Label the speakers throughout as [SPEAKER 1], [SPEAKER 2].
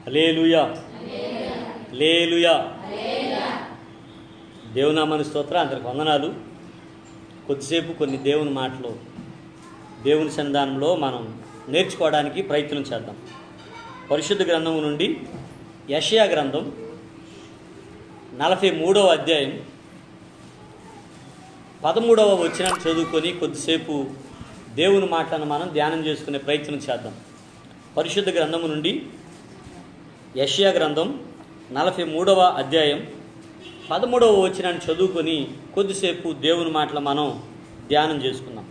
[SPEAKER 1] లేలుయా లేలుయా దేవునామని స్తోత్ర అందరికి వందనాలు కొద్దిసేపు కొన్ని దేవుని మాటలు దేవుని సన్నిధానంలో మనం నేర్చుకోవడానికి ప్రయత్నం చేద్దాం పరిశుద్ధ గ్రంథం నుండి యషయా గ్రంథం నలభై మూడవ అధ్యాయం పదమూడవ వచ్చిన చదువుకొని కొద్దిసేపు దేవుని మాటలను మనం ధ్యానం చేసుకునే ప్రయత్నం చేద్దాం పరిశుద్ధ గ్రంథము నుండి యషయా గ్రంథం నలభై మూడవ అధ్యాయం పదమూడవ వచ్చిన చదువుకొని కొద్దిసేపు దేవుని మాటలు మనం ధ్యానం చేసుకుందాం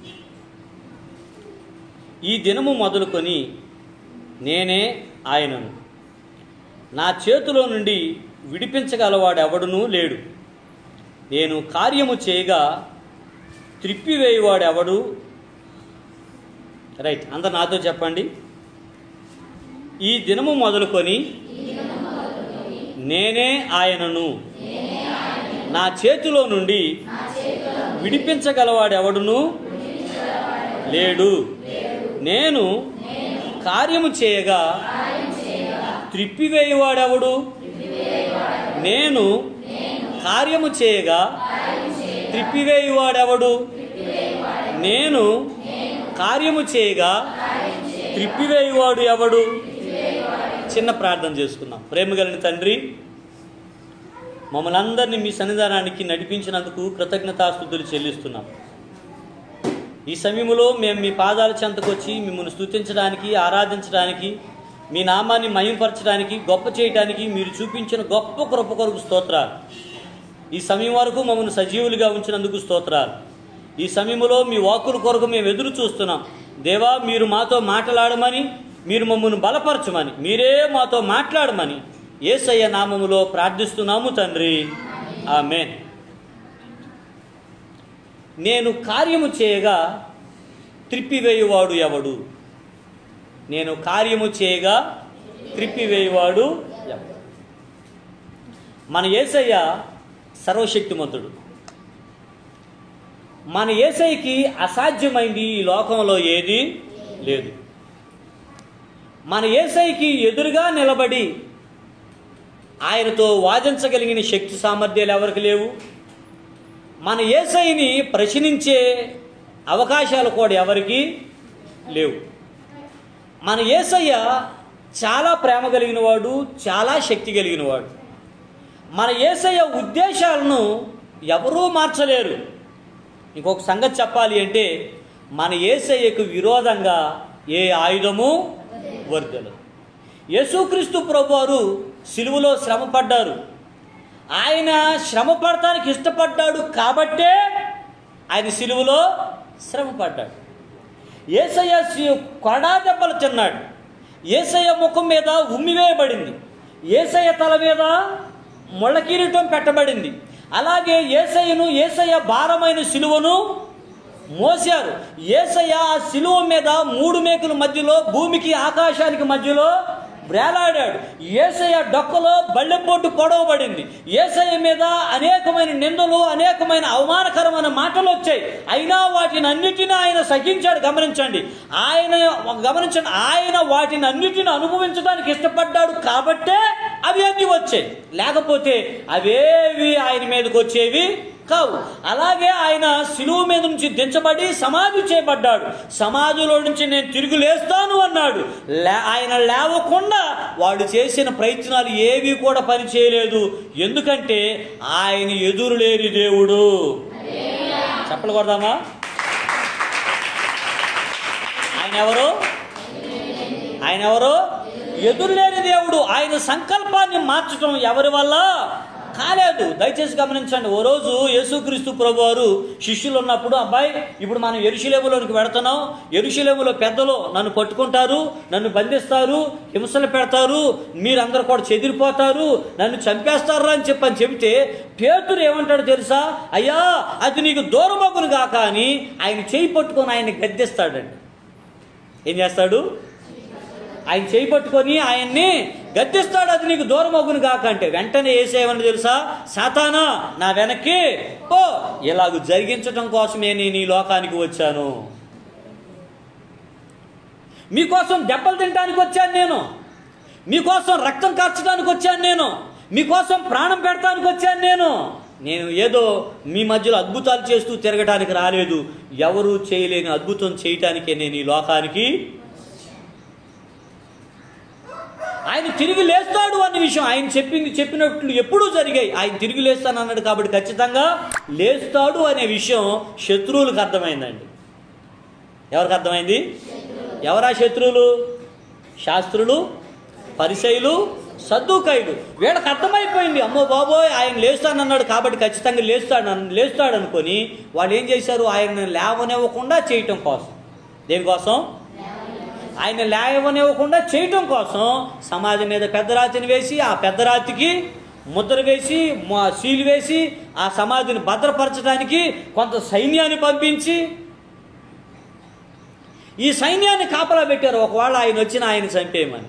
[SPEAKER 1] ఈ దినము మొదలుకొని నేనే ఆయనను నా చేతిలో నుండి విడిపించగలవాడు ఎవడునూ లేడు నేను కార్యము చేయగా త్రిప్పివేయువాడు ఎవడు రైట్ అంత నాతో చెప్పండి ఈ దినము మొదలుకొని నేనే ఆయనను నా చేతిలో నుండి విడిపించగలవాడు ఎవడును లేడు నేను కార్యము చేయగా త్రిప్పివేయువాడెవడు నేను కార్యము చేయగా త్రిప్పివేయువాడెవడు నేను కార్యము చేయగా త్రిప్పివేయువాడు ఎవడు చిన్న ప్రార్థన చేసుకుందాం ప్రేమ కలిగిన తండ్రి మమ్మల్ని అందరినీ మీ సన్నిధానానికి నడిపించినందుకు కృతజ్ఞతాస్థుతులు చెల్లిస్తున్నాం ఈ సమయంలో మేము మీ పాదాల చెంతకొచ్చి మిమ్మల్ని స్తుతించడానికి ఆరాధించడానికి మీ నామాన్ని మయంపరచడానికి గొప్ప చేయడానికి మీరు చూపించిన గొప్ప కృప కొరకు స్తోత్రాలు ఈ సమయం వరకు మమ్మల్ని సజీవులుగా ఉంచినందుకు స్తోత్రాలు ఈ సమయంలో మీ వాక్కుల కొరకు మేము ఎదురు చూస్తున్నాం దేవా మీరు మాతో మాట్లాడమని మీరు మమ్మల్ని బలపరచమని మీరే మాతో మాట్లాడమని ఏసయ్య నామములో ప్రార్థిస్తున్నాము తండ్రి ఆమెన్ నేను కార్యము చేయగా త్రిప్పివేయువాడు ఎవడు నేను కార్యము చేయగా త్రిప్పివేయువాడు ఎవడు మన ఏసయ్య సర్వశక్తిమంతుడు మన ఏసైకి అసాధ్యమైంది ఈ లోకంలో ఏది లేదు మన ఏసైకి ఎదురుగా నిలబడి ఆయనతో వాదించగలిగిన శక్తి సామర్థ్యాలు ఎవరికి లేవు మన ఏసైని ప్రశ్నించే అవకాశాలు కూడా ఎవరికి లేవు మన ఏసయ్య చాలా ప్రేమ కలిగిన వాడు చాలా శక్తి కలిగిన వాడు మన ఏసయ్య ఉద్దేశాలను ఎవరూ మార్చలేరు ఇంకొక సంగతి చెప్పాలి అంటే మన ఏసయ్యకు విరోధంగా ఏ ఆయుధము వర్దలు యేసుక్రీస్తు ప్రభువారు సిలువలో శ్రమ పడ్డారు ఆయన శ్రమ పడటానికి ఇష్టపడ్డాడు కాబట్టే ఆయన సిలువలో శ్రమ పడ్డాడు ఏసయ్య సి- కొడా దెబ్బలు తిన్నాడు ఏసయ్య ముఖం మీద ఉమ్మివేయబడింది ఏసయ్య తల మీద ముళ్ళ కిరీటం పెట్టబడింది అలాగే ఏసయ్యను ఏసయ్య భారమైన సిలువను మోశారు ఏసయ్య ఆ సిలువ మీద మూడు మేకుల మధ్యలో భూమికి ఆకాశానికి మధ్యలో వేలాడాడు ఏసయ్య డొక్కలో బళ్ళెపోటు పొడవబడింది ఏసయ్య మీద అనేకమైన నిందలు అనేకమైన అవమానకరమైన మాటలు వచ్చాయి అయినా వాటిని అన్నిటిని ఆయన సహించాడు గమనించండి ఆయన గమనించండి ఆయన వాటిని అన్నిటిని అనుభవించడానికి ఇష్టపడ్డాడు కాబట్టే అవి అన్ని వచ్చాయి లేకపోతే అవేవి ఆయన మీదకి వచ్చేవి కావు అలాగే ఆయన శిలువ మీద నుంచి దించబడి సమాధి చేయబడ్డాడు సమాధిలో నుంచి నేను తిరిగి లేస్తాను అన్నాడు లే- ఆయన లేవకుండా వాడు చేసిన ప్రయత్నాలు ఏవి కూడా పని చేయలేదు ఎందుకంటే ఆయన ఎదురు లేని దేవుడు చెప్పలు కొడదామా ఆయన ఎవరు ఆయన ఎవరు ఎదురులేని దేవుడు ఆయన సంకల్పాన్ని మార్చడం ఎవరి వల్ల కాలేదు దయచేసి గమనించండి ఓ రోజు యేసుక్రీస్తు ప్రభు వారు శిష్యులు ఉన్నప్పుడు అబ్బాయి ఇప్పుడు మనం ఎరుషులేములోనికి వెళుతున్నాం ఎరుషులేములో పెద్దలు నన్ను పట్టుకుంటారు నన్ను బంధిస్తారు హింసలు పెడతారు మీరందరూ కూడా చెదిరిపోతారు నన్ను చంపేస్తారు అని చెప్పని చెబితే పేతురు ఏమంటాడు తెలుసా అయ్యా అది నీకు దూరమగును గాక అని ఆయన చేయి పట్టుకొని ఆయన గద్దెస్తాడండి ఏం చేస్తాడు ఆయన చేయి పట్టుకొని ఆయన్ని గద్దిస్తాడు అది నీకు దూరం అగును కాక అంటే వెంటనే వేసేయమని తెలుసా సాతానా నా వెనక్కి ఓ ఇలాగ జరిగించటం కోసమే నేను ఈ లోకానికి వచ్చాను మీకోసం దెబ్బలు తినడానికి వచ్చాను నేను మీకోసం రక్తం కార్చడానికి వచ్చాను నేను మీకోసం ప్రాణం పెడతానికి వచ్చాను నేను నేను ఏదో మీ మధ్యలో అద్భుతాలు చేస్తూ తిరగటానికి రాలేదు ఎవరు చేయలేని అద్భుతం చేయటానికే నేను ఈ లోకానికి ఆయన తిరిగి లేస్తాడు అనే విషయం ఆయన చెప్పింది చెప్పినట్లు ఎప్పుడూ జరిగాయి ఆయన తిరిగి లేస్తాను అన్నాడు కాబట్టి ఖచ్చితంగా లేస్తాడు అనే విషయం శత్రువులకు అర్థమైందండి ఎవరికి అర్థమైంది ఎవరా శత్రువులు శాస్త్రులు పరిచయులు సద్దుకాయులు వీళ్ళకి అర్థమైపోయింది అమ్మో బాబోయ్ ఆయన లేస్తానన్నాడు కాబట్టి ఖచ్చితంగా లేస్తాడు అన్- లేస్తాడు అనుకొని వాళ్ళు ఏం చేశారు ఆయన లేవనివ్వకుండా చేయటం కోసం దేనికోసం ఆయన లేవనివ్వకుండా చేయటం కోసం సమాజం మీద పెద్ద రాతిని వేసి ఆ పెద్ద రాతికి ముద్ర వేసి మా సీలు వేసి ఆ సమాధిని భద్రపరచడానికి కొంత సైన్యాన్ని పంపించి ఈ సైన్యాన్ని కాపలా పెట్టారు ఒకవేళ ఆయన వచ్చిన ఆయన చంపేయమని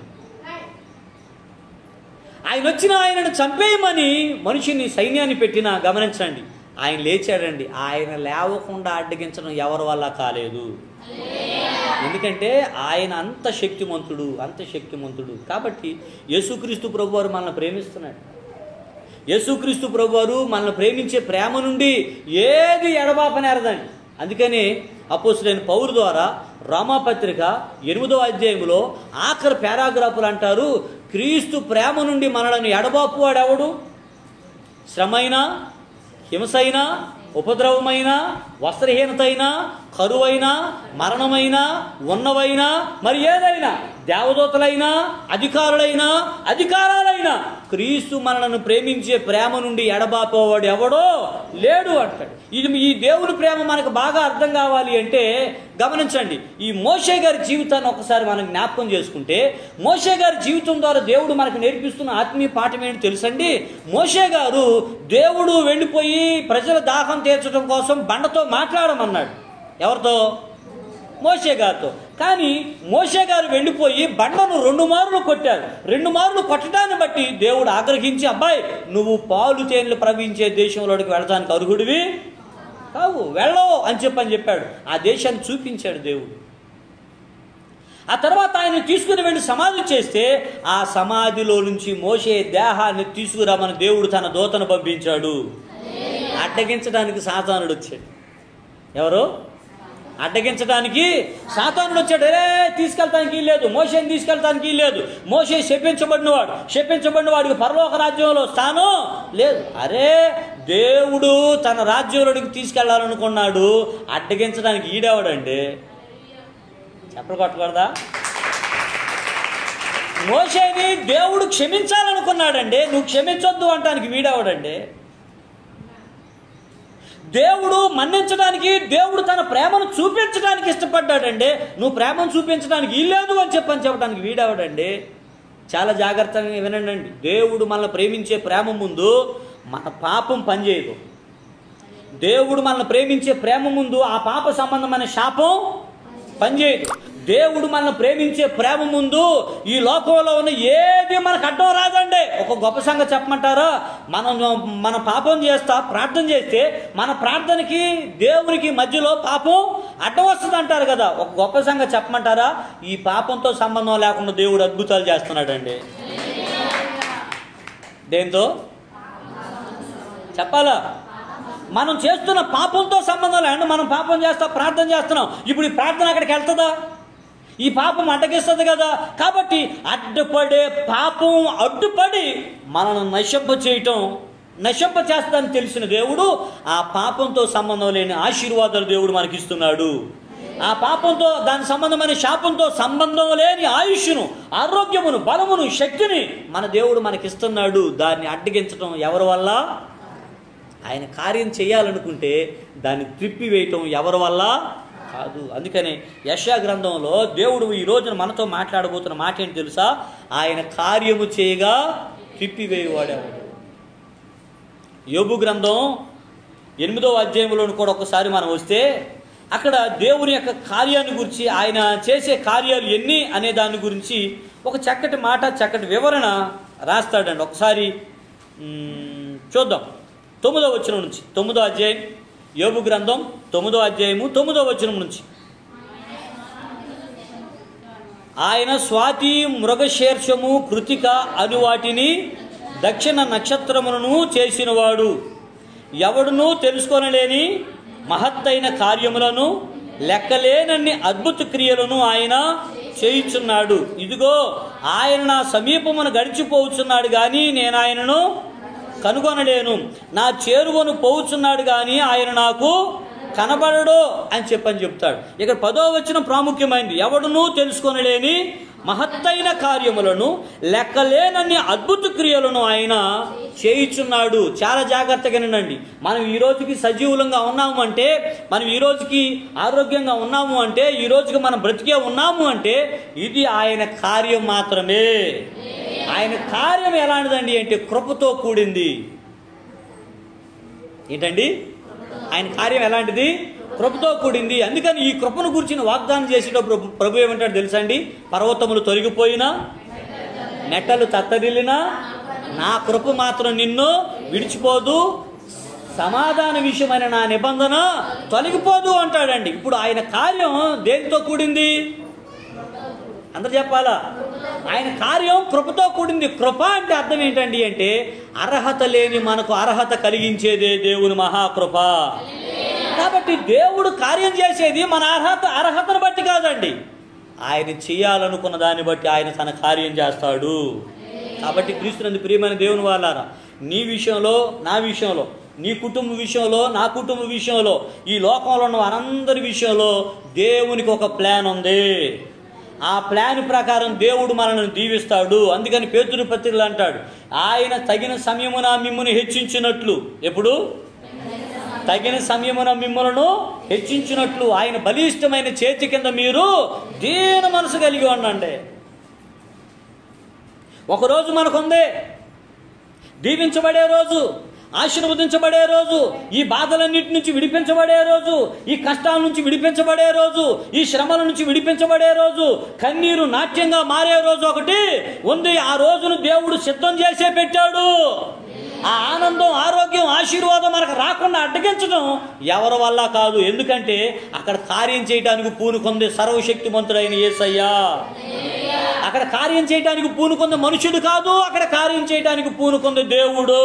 [SPEAKER 1] ఆయన వచ్చిన ఆయనను చంపేయమని మనిషిని సైన్యాన్ని పెట్టినా గమనించండి ఆయన లేచాడండి ఆయన లేవకుండా అడ్డగించడం ఎవరి వల్ల కాలేదు ఎందుకంటే ఆయన అంత శక్తిమంతుడు అంత శక్తిమంతుడు కాబట్టి యేసుక్రీస్తు ప్రభువారు మనల్ని ప్రేమిస్తున్నాడు యేసుక్రీస్తు ప్రభువారు మనల్ని ప్రేమించే ప్రేమ నుండి ఏది ఎడబాపనేరదండి అందుకని అపోసులైన పౌరు ద్వారా రామాపత్రిక ఎనిమిదో అధ్యాయంలో ఆఖరి పారాగ్రాఫులు అంటారు క్రీస్తు ప్రేమ నుండి మనలను ఎడబాపు వాడెవడు శ్రమైనా హింసైనా ఉపద్రవమైన వస్త్రహీనతైనా కరువైనా మరణమైనా ఉన్నవైనా మరి ఏదైనా దేవదూతలైనా అధికారులైనా అధికారాలైనా క్రీస్తు మనలను ప్రేమించే ప్రేమ నుండి ఎడబాపేవాడు ఎవడో లేడు అంటాడు ఇది ఈ దేవుని ప్రేమ మనకు బాగా అర్థం కావాలి అంటే గమనించండి ఈ మోషే గారి జీవితాన్ని ఒకసారి మనం జ్ఞాపకం చేసుకుంటే మోషే గారి జీవితం ద్వారా దేవుడు మనకు నేర్పిస్తున్న ఆత్మీయ పాఠం ఏంటి తెలుసండి మోషే గారు దేవుడు వెళ్ళిపోయి ప్రజల దాహం తీర్చడం కోసం బండతో మాట్లాడమన్నాడు ఎవరితో మోషే గారితో కానీ మోషే గారు వెళ్ళిపోయి బండను రెండు మార్లు కొట్టారు రెండు మార్లు కొట్టడాన్ని బట్టి దేవుడు ఆగ్రహించి అబ్బాయి నువ్వు పాలు తేనెలు ప్రవహించే దేశంలోకి వెళతానికి అర్హుడివి కావు వెళ్ళవు అని చెప్పని చెప్పాడు ఆ దేశాన్ని చూపించాడు దేవుడు ఆ తర్వాత ఆయన తీసుకుని వెళ్ళి సమాధి చేస్తే ఆ సమాధిలో నుంచి మోసే దేహాన్ని తీసుకురామని దేవుడు తన దూతను పంపించాడు అడ్డగించడానికి సాతానుడు వచ్చాడు ఎవరు అడ్డగించడానికి సాతానుడు వచ్చాడు అరే తీసుకెళ్తానికి లేదు మోసేని తీసుకెళ్తానికి లేదు మోసే శపించబడినవాడు శపించబడిన వాడికి పరలోక రాజ్యంలో స్థానం లేదు అరే దేవుడు తన రాజ్యంలోకి తీసుకెళ్లాలనుకున్నాడు అడ్డగించడానికి ఈడేవాడండి చెప్పలు కొట్టకూడదా మోసేని దేవుడు క్షమించాలనుకున్నాడండి నువ్వు క్షమించొద్దు అంటానికి వీడేవాడండి దేవుడు మన్నించడానికి దేవుడు తన ప్రేమను చూపించడానికి ఇష్టపడ్డాడండి నువ్వు ప్రేమను చూపించడానికి ఇల్లేదు అని చెప్పని చెప్పడానికి వీడవడండి చాలా జాగ్రత్తగా వినండి దేవుడు మనల్ని ప్రేమించే ప్రేమ ముందు మన పాపం పనిచేయదు దేవుడు మనల్ని ప్రేమించే ప్రేమ ముందు ఆ పాప సంబంధమైన శాపం పనిచేయదు దేవుడు మనల్ని ప్రేమించే ప్రేమ ముందు ఈ లోకంలో ఉన్న ఏది మనకు అడ్డం రాదండి ఒక గొప్ప సంగతి చెప్పమంటారా మనం మన పాపం చేస్తా ప్రార్థన చేస్తే మన ప్రార్థనకి దేవునికి మధ్యలో పాపం అడ్డం వస్తుంది అంటారు కదా ఒక గొప్ప సంగతి చెప్పమంటారా ఈ పాపంతో సంబంధం లేకుండా దేవుడు అద్భుతాలు చేస్తున్నాడండి దేంతో చెప్పాలా మనం చేస్తున్న పాపంతో సంబంధం లేకుండా మనం పాపం చేస్తా ప్రార్థన చేస్తున్నాం ఇప్పుడు ఈ ప్రార్థన అక్కడికి వెళ్తుందా ఈ పాపం అడ్డగిస్తుంది కదా కాబట్టి అడ్డుపడే పాపం అడ్డుపడి మనల్ని నశింప చేయటం నశింప చేస్తానని తెలిసిన దేవుడు ఆ పాపంతో సంబంధం లేని ఆశీర్వాదాలు దేవుడు మనకి ఇస్తున్నాడు ఆ పాపంతో దాని సంబంధమైన శాపంతో సంబంధం లేని ఆయుష్ను ఆరోగ్యమును బలమును శక్తిని మన దేవుడు మనకిస్తున్నాడు దాన్ని అడ్డగించడం ఎవరి వల్ల ఆయన కార్యం చేయాలనుకుంటే దాన్ని త్రిప్పివేయటం ఎవరి వల్ల కాదు అందుకనే యశా గ్రంథంలో దేవుడు ఈ రోజున మనతో మాట్లాడబోతున్న మాట ఏంటి తెలుసా ఆయన కార్యము చేయగా త్రిప్పివేయవాడేవాడు యోబు గ్రంథం ఎనిమిదో అధ్యాయంలో కూడా ఒకసారి మనం వస్తే అక్కడ దేవుని యొక్క కార్యాన్ని గురించి ఆయన చేసే కార్యాలు ఎన్ని అనే దాని గురించి ఒక చక్కటి మాట చక్కటి వివరణ రాస్తాడండి ఒకసారి మ్, చూద్దాం తొమ్మిదో వచనం నుంచి తొమ్మిదో అధ్యాయం యోబు గ్రంథం తొమ్మిదో అధ్యాయము తొమ్మిదో వచనం నుంచి ఆయన స్వాతి మృగశీర్షము కృతిక అను వాటిని దక్షిణ నక్షత్రములను చేసినవాడు ఎవడునూ తెలుసుకొనలేని మహత్తైన కార్యములను లెక్కలేనన్ని అద్భుత క్రియలను ఆయన చేయుచున్నాడు ఇదిగో ఆయన నా సమీపమును గడిచిపోవచ్చున్నాడు కానీ నేను ఆయనను కనుగొనలేను నా చేరువను పోవుచున్నాడు కానీ ఆయన నాకు కనబడడు అని చెప్పని చెప్తాడు ఇక్కడ పదో వచ్చిన ప్రాముఖ్యమైనది ఎవడునూ తెలుసుకొనలేని మహత్తైన కార్యములను లెక్కలేనన్ని అద్భుత క్రియలను ఆయన చేయుచున్నాడు చాలా జాగ్రత్తగా వినండి మనం ఈ రోజుకి సజీవులంగా ఉన్నాము అంటే మనం ఈ రోజుకి ఆరోగ్యంగా ఉన్నాము అంటే ఈ రోజుకి మనం బ్రతికే ఉన్నాము అంటే ఇది ఆయన కార్యం మాత్రమే ఆయన కార్యం ఎలాంటిదండి అంటే కృపతో కూడింది ఏంటండి ఆయన కార్యం ఎలాంటిది కృపతో కూడింది అందుకని ఈ కృపను గురించిన వాగ్దానం చేసేటప్పుడు ప్రభు- ప్రభు ఏమంటాడు తెలుసా అండి పర్వతములు తొలగిపోయినా నెట్టలు తత్తరిల్లినా నా కృప మాత్రం నిన్ను విడిచిపోదు సమాధాన విషయమైన నా నిబంధన తొలగిపోదు అంటాడండి ఇప్పుడు ఆయన కార్యం దేనితో కూడింది అందరు చెప్పాలా ఆయన కార్యం కృపతో కూడింది కృప అంటే అర్థం ఏంటండి అంటే అర్హత లేని మనకు అర్హత కలిగించేదే దేవుని మహాకృప కాబట్టి దేవుడు కార్యం చేసేది మన అర్హత అర్హతను బట్టి కాదండి ఆయన చేయాలనుకున్న దాన్ని బట్టి ఆయన తన కార్యం చేస్తాడు కాబట్టి క్రీస్తునందు ప్రియమైన దేవుని వాళ్ళారా నీ విషయంలో నా విషయంలో నీ కుటుంబ విషయంలో నా కుటుంబ విషయంలో ఈ లోకంలో ఉన్న వారందరి విషయంలో దేవునికి ఒక ప్లాన్ ఉంది ఆ ప్లాన్ ప్రకారం దేవుడు మనల్ని దీవిస్తాడు అందుకని పేతురు పత్రికలు అంటాడు ఆయన తగిన సమయమున మిమ్ముని హెచ్చించినట్లు ఎప్పుడు తగిన సమయమున మిమ్మలను హెచ్చించినట్లు ఆయన బలిష్టమైన చేతి కింద మీరు దీన మనసు కలిగి ఉండండి ఒకరోజు మనకుంది దీవించబడే రోజు ఆశీర్వదించబడే రోజు ఈ బాధలన్నిటి నుంచి విడిపించబడే రోజు ఈ కష్టాల నుంచి విడిపించబడే రోజు ఈ శ్రమల నుంచి విడిపించబడే రోజు కన్నీరు నాట్యంగా మారే రోజు ఒకటి ఉంది ఆ రోజును దేవుడు సిద్ధం చేసే పెట్టాడు ఆ ఆనందం ఆరోగ్యం ఆశీర్వాదం మనకు రాకుండా అడ్డగించడం ఎవరి వల్ల కాదు ఎందుకంటే అక్కడ కార్యం చేయడానికి పూనుకొంది సర్వశక్తిమంతుడైన యేసయ్యా అక్కడ కార్యం చేయడానికి పూనుకుంది మనుషుడు కాదు అక్కడ కార్యం చేయడానికి పూనుకుంది దేవుడు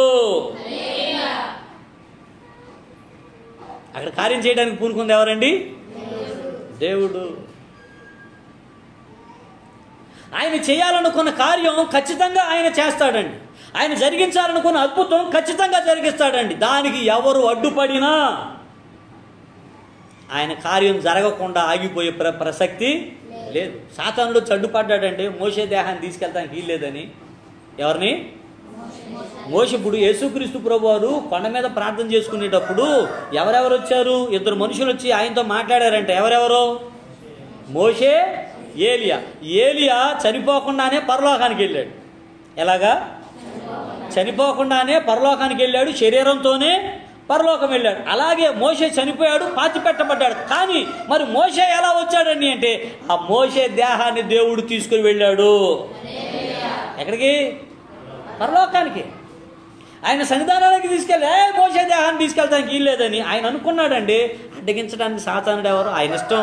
[SPEAKER 1] అక్కడ కార్యం చేయడానికి పూనుకుంది ఎవరండి దేవుడు ఆయన చేయాలనుకున్న కార్యం ఖచ్చితంగా ఆయన చేస్తాడండి ఆయన జరిగించాలనుకున్న అద్భుతం ఖచ్చితంగా జరిగిస్తాడండి దానికి ఎవరు అడ్డుపడినా ఆయన కార్యం జరగకుండా ఆగిపోయే ప్ర ప్రసక్తి లేదు సాతానుడు చడ్డుపడ్డాడంటే మోసే దేహాన్ని తీసుకెళ్తానికి వీల్లేదని ఎవరిని మోస ఇప్పుడు యేసుక్రీస్తు ప్రభు వారు కొండ మీద ప్రార్థన చేసుకునేటప్పుడు ఎవరెవరు వచ్చారు ఇద్దరు మనుషులు వచ్చి ఆయనతో మాట్లాడారంట ఎవరెవరు మోషే ఏలియా ఏలియా చనిపోకుండానే పరలోకానికి వెళ్ళాడు ఎలాగా చనిపోకుండానే పరలోకానికి వెళ్ళాడు శరీరంతోనే పరలోకం వెళ్ళాడు అలాగే మోషే చనిపోయాడు పాతి పెట్టబడ్డాడు కానీ మరి మోషే ఎలా వచ్చాడండి అంటే ఆ మోషే దేహాన్ని దేవుడు తీసుకుని వెళ్ళాడు ఎక్కడికి పరలోకానికి ఆయన సన్నిధానానికి తీసుకెళ్ళి ఏ మోసే దేహాన్ని తీసుకెళ్తానికి వీల్లేదని ఆయన అనుకున్నాడండి అడ్డగించడానికి సాతానుడు ఎవరు ఆయన ఇష్టం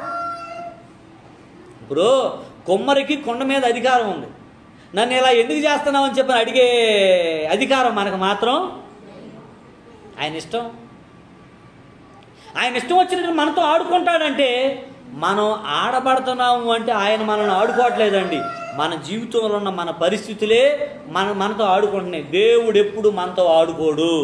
[SPEAKER 1] ఇప్పుడు కొమ్మరికి కొండ మీద అధికారం ఉంది నన్ను ఇలా ఎందుకు చేస్తున్నావు అని చెప్పి అడిగే అధికారం మనకు మాత్రం ఆయన ఇష్టం ఆయన ఇష్టం వచ్చినట్టు మనతో ఆడుకుంటాడంటే మనం ఆడబడుతున్నాము అంటే ఆయన మనల్ని ఆడుకోవట్లేదండి మన జీవితంలో ఉన్న మన పరిస్థితులే మన మనతో ఆడుకుంటున్నాయి దేవుడు ఎప్పుడు మనతో ఆడుకోడు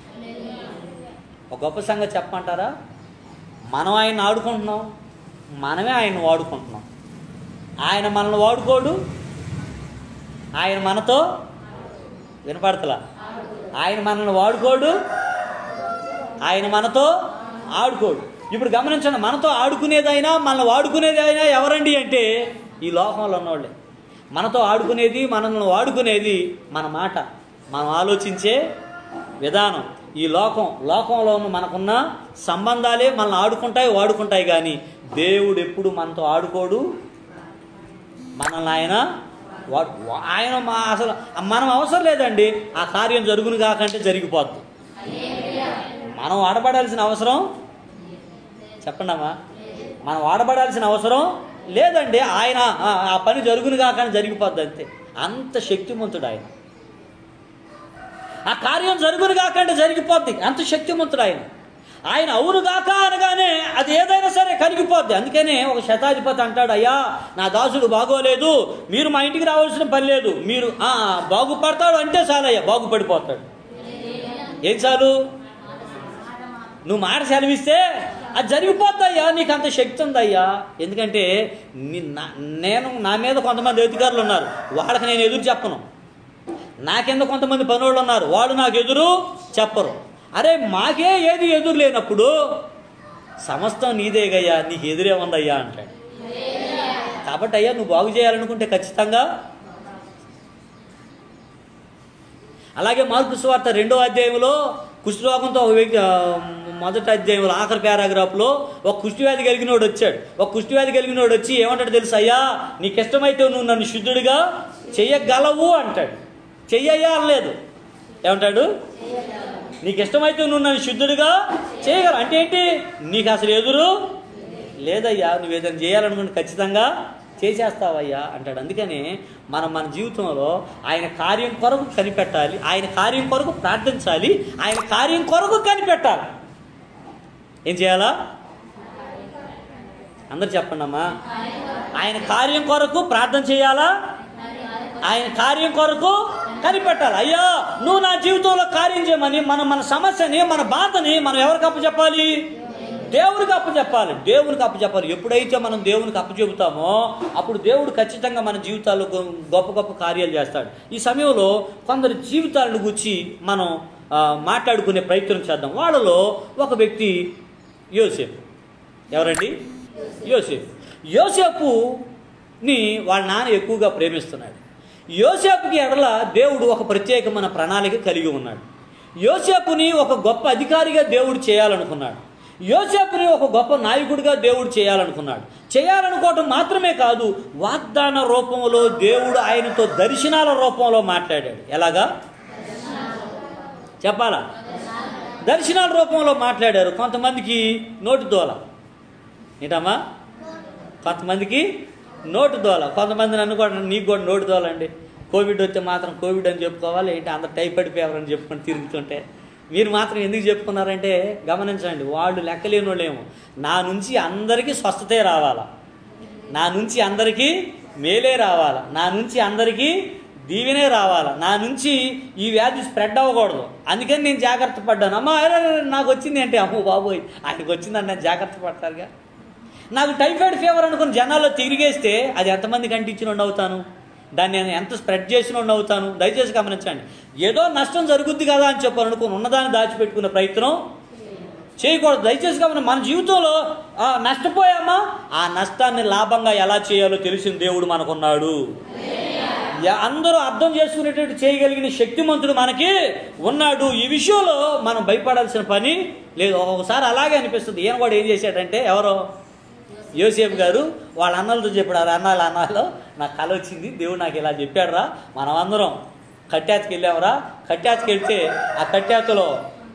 [SPEAKER 1] ఒక గొప్ప సంగతి చెప్పమంటారా మనం ఆయన ఆడుకుంటున్నాం మనమే ఆయన వాడుకుంటున్నాం ఆయన మనల్ని వాడుకోడు ఆయన మనతో వినపడతలా ఆయన మనల్ని వాడుకోడు ఆయన మనతో ఆడుకోడు ఇప్పుడు గమనించండి మనతో ఆడుకునేదైనా మనల్ని వాడుకునేదైనా ఎవరండి అంటే ఈ లోకంలో ఉన్నవాళ్ళే మనతో ఆడుకునేది మనల్ని వాడుకునేది మన మాట మనం ఆలోచించే విధానం ఈ లోకం లోకంలో ఉన్న మనకున్న సంబంధాలే మనల్ని ఆడుకుంటాయి వాడుకుంటాయి కానీ దేవుడు ఎప్పుడు మనతో ఆడుకోడు మనల్ని ఆయన వాడు ఆయన మా అసలు మనం అవసరం లేదండి ఆ కార్యం జరుగును కాకంటే జరిగిపోద్ది మనం వాడబడాల్సిన అవసరం చెప్పండి అమ్మా మనం వాడబడాల్సిన అవసరం లేదండి ఆయన ఆ, ఆ పని జరుగును కాక జరిగిపోద్ది అంతే అంత శక్తిమంతుడు ఆయన ఆ కార్యం జరుగును కాకంటే జరిగిపోద్ది అంత శక్తిమంతుడు ఆయన ఆయన అవును కాక అనగానే అది ఏదైనా సరే కరిగిపోద్ది అందుకనే ఒక శతాధిపతి అంటాడు అయ్యా నా దాసుడు బాగోలేదు మీరు మా ఇంటికి రావాల్సిన పని లేదు మీరు ఆ, బాగుపడతాడు అంటే చాలయ్యా బాగుపడిపోతాడు ఏం చాలు నువ్వు మాట సెలవిస్తే అది జరిగిపోద్దయ్యా నీకు అంత శక్తి ఉందయ్యా ఎందుకంటే నీ- నా- నేను నా మీద కొంతమంది అధికారులు ఉన్నారు వాళ్ళకి నేను ఎదురు చెప్పను నా కింద కొంతమంది పనులు ఉన్నారు వాళ్ళు నాకు ఎదురు చెప్పరు అరే మాకే ఏది ఎదురు లేనప్పుడు సమస్తం నీదేగయ్యా నీకు ఎదురే ఉందయ్యా అంటాడు కాబట్టి అయ్యా నువ్వు బాగు చేయాలనుకుంటే ఖచ్చితంగా అలాగే మార్కు సువార్త రెండో అధ్యాయంలో కుష్ఠరోగంతో ఒక వ్యక్తి ఆ, మొదటి అధ్యాయంలో ఆఖరి పారాగ్రాఫ్లో ఒక కుష్టివ్యాధి కలిగినోడు వచ్చాడు ఒక కుష్టివ్యాధి కలిగినోడు వచ్చి ఏమంటాడు తెలుసు అయ్యా నీకు ఇష్టమైతే నువ్వు నన్ను శుద్ధుడిగా చెయ్యగలవు అంటాడు చెయ్యయ్యా అనలేదు ఏమంటాడు నీకు ఇష్టమైతే నువ్వు నన్ను శుద్ధుడిగా చేయగలవు అంటే ఏంటి నీకు అసలు ఎదురు లేదయ్యా నువ్వు ఏదైనా చేయాలనుకుంటే ఖచ్చితంగా చేసేస్తావయ్యా అంటాడు అందుకని మనం మన జీవితంలో ఆయన కార్యం కొరకు కనిపెట్టాలి ఆయన కార్యం కొరకు ప్రార్థించాలి ఆయన కార్యం కొరకు కనిపెట్టాలి ఏం చేయాలా అందరు చెప్పండి అమ్మా ఆయన కార్యం కొరకు ప్రార్థన చేయాలా ఆయన కార్యం కొరకు కనిపెట్టాలి అయ్యా నువ్వు నా జీవితంలో కార్యం చేయమని మనం మన సమస్యని మన బాధని మనం ఎవరికి అప్పు చెప్పాలి దేవునికి అప్పు చెప్పాలి దేవునికి అప్పు చెప్పాలి ఎప్పుడైతే మనం దేవునికి అప్పు చెబుతామో అప్పుడు దేవుడు ఖచ్చితంగా మన జీవితాల్లో గొ- గొప్ప గొప్ప కార్యాలు చేస్తాడు ఈ సమయంలో కొందరి జీవితాలను గురించి మనం ఆ, మాట్లాడుకునే ప్రయత్నం చేద్దాం వాళ్ళలో ఒక వ్యక్తి యోసేపు ఎవరండి యోసేపు యోసేపుని వాళ్ళ నాన్న ఎక్కువగా ప్రేమిస్తున్నాడు యోసేపుకి ఎడల దేవుడు ఒక ప్రత్యేకమైన ప్రణాళిక కలిగి ఉన్నాడు యోసేపుని ఒక గొప్ప అధికారిగా దేవుడు చేయాలనుకున్నాడు యోసేపుని ఒక గొప్ప నాయకుడిగా దేవుడు చేయాలనుకున్నాడు చేయాలనుకోవటం మాత్రమే కాదు వాగ్దాన రూపంలో దేవుడు ఆయనతో దర్శనాల రూపంలో మాట్లాడాడు ఎలాగా చెప్పాలా దర్శనాల రూపంలో మాట్లాడారు కొంతమందికి నోటి దోల ఏంటమ్మా కొంతమందికి నోటు దోల కొంతమంది నన్ను కూడా నీకు కూడా నోటు దోల అండి కోవిడ్ వస్తే మాత్రం కోవిడ్ అని చెప్పుకోవాలి ఏంటి అందరు టైఫాయిడ్ ఫీవర్ అని చెప్పుకొని తిరుగుతుంటే మీరు మాత్రం ఎందుకు చెప్పుకున్నారంటే గమనించండి వాళ్ళు లెక్కలేని వాళ్ళేమో నా నుంచి అందరికీ స్వస్థతే రావాలా నా నుంచి అందరికీ మేలే రావాలా నా నుంచి అందరికీ దీవెనే రావాలా నా నుంచి ఈ వ్యాధి స్ప్రెడ్ అవ్వకూడదు అందుకని నేను జాగ్రత్త పడ్డాను అమ్మా అరే, అరే, నాకు వచ్చింది అంటే అమ్మో బాబోయ్ ఆయనకు వచ్చిందని నేను జాగ్రత్త పడతారుగా నాకు టైఫాయిడ్ ఫీవర్ అనుకుని జనాల్లో తిరిగేస్తే అది ఎంతమందికి అంటించిన అవుతాను దాన్ని నేను ఎంత స్ప్రెడ్ చేసిన అవుతాను దయచేసి గమనించండి ఏదో నష్టం జరుగుద్ది కదా అని చెప్పాను అనుకుని ఉన్నదాన్ని దాచిపెట్టుకునే ప్రయత్నం చేయకూడదు దయచేసి గమని మన జీవితంలో ఆ, నష్టపోయామా ఆ నష్టాన్ని లాభంగా ఎలా చేయాలో తెలిసిన దేవుడు మనకున్నాడు యా- అందరూ అర్థం చేసుకునేటట్టు చేయగలిగిన శక్తిమంతుడు మనకి ఉన్నాడు ఈ విషయంలో మనం భయపడాల్సిన పని లేదు ఒక్కొక్కసారి అలాగే అనిపిస్తుంది ఈయన కూడా ఏం చేశాడంటే ఎవరో యోసేపు గారు వాళ్ళ అన్నలతో చెప్పాడు "అరే అన్నాలు అన్నాలో నాకు కళ వచ్చింది దేవుడు నాకు ఇలా చెప్పాడురా మనం అందరం కట్యాతకి వెళ్ళామరా కట్యాతకి వెళ్తే ఆ కట్యాతలో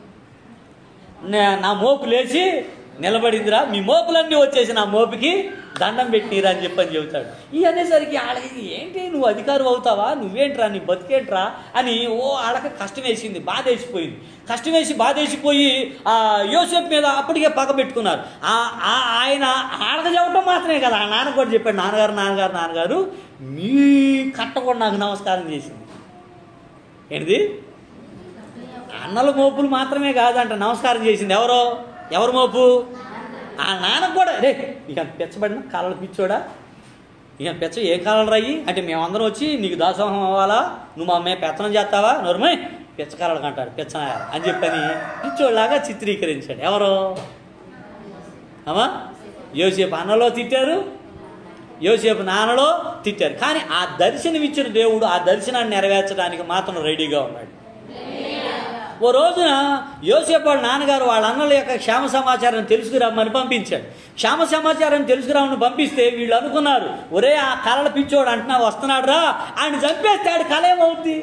[SPEAKER 1] నే- నా మోపు లేచి నిలబడిందిరా మీ మోపులన్నీ వచ్చేసి నా మోపుకి దండం పెట్టిరా అని చెప్పని చెబుతాడు ఈ అనేసరికి ఆడకి ఏంటి నువ్వు అధికారం అవుతావా నువ్వేంట్రా నీ బతికేంట్రా అని ఓ ఆడక కష్టం వేసింది బాధ వేసిపోయింది కష్టం వేసి బాధ వేసిపోయి ఆ యోసేపు మీద అప్పటికే పగ పెట్టుకున్నారు ఆ ఆ- ఆయన ఆడక చెప్పడం మాత్రమే కదా ఆ నాన్న కూడా చెప్పాడు నాన్నగారు నాన్నగారు నాన్నగారు మీ కట్ట కూడా నాకు నమస్కారం చేసింది ఏంటిది అన్నల మోపులు మాత్రమే కాదంట నమస్కారం చేసింది ఎవరో ఎవరు మోపు ఆ నాన్నకు కూడా రే నీకు అంత పెచ్చబడిన కాళ్ళ పిచ్చోడా ఇక పెచ్చ ఏ కాలం రాయి అంటే మేమందరం వచ్చి నీకు దాసోహం అవ్వాలా నువ్వు మా మేము పెత్తనం చేస్తావా నోరమై పిచ్చకారాలు అంటాడు పిచ్చనాయ అని చెప్పని పిచ్చోళ్ళలాగా చిత్రీకరించాడు ఎవరు అమ్మా యోసేపు అన్నలో తిట్టారు యోసేపు నాన్నలో తిట్టారు కానీ ఆ దర్శనం ఇచ్చిన దేవుడు ఆ దర్శనాన్ని నెరవేర్చడానికి మాత్రం రెడీగా ఉన్నాడు ఓ రోజున యోసేపు వాళ్ళ నాన్నగారు వాళ్ళ అన్నల యొక్క క్షేమ సమాచారం తెలుసుకురమ్మని పంపించాడు క్షేమ సమాచారం తెలుసుకురామని పంపిస్తే వీళ్ళు అనుకున్నారు ఒరే ఆ కళల పిచ్చోడు అంటున్నా వస్తున్నాడు రా ఆయన చంపేస్తే ఆడి కళ ఏమవుద్ది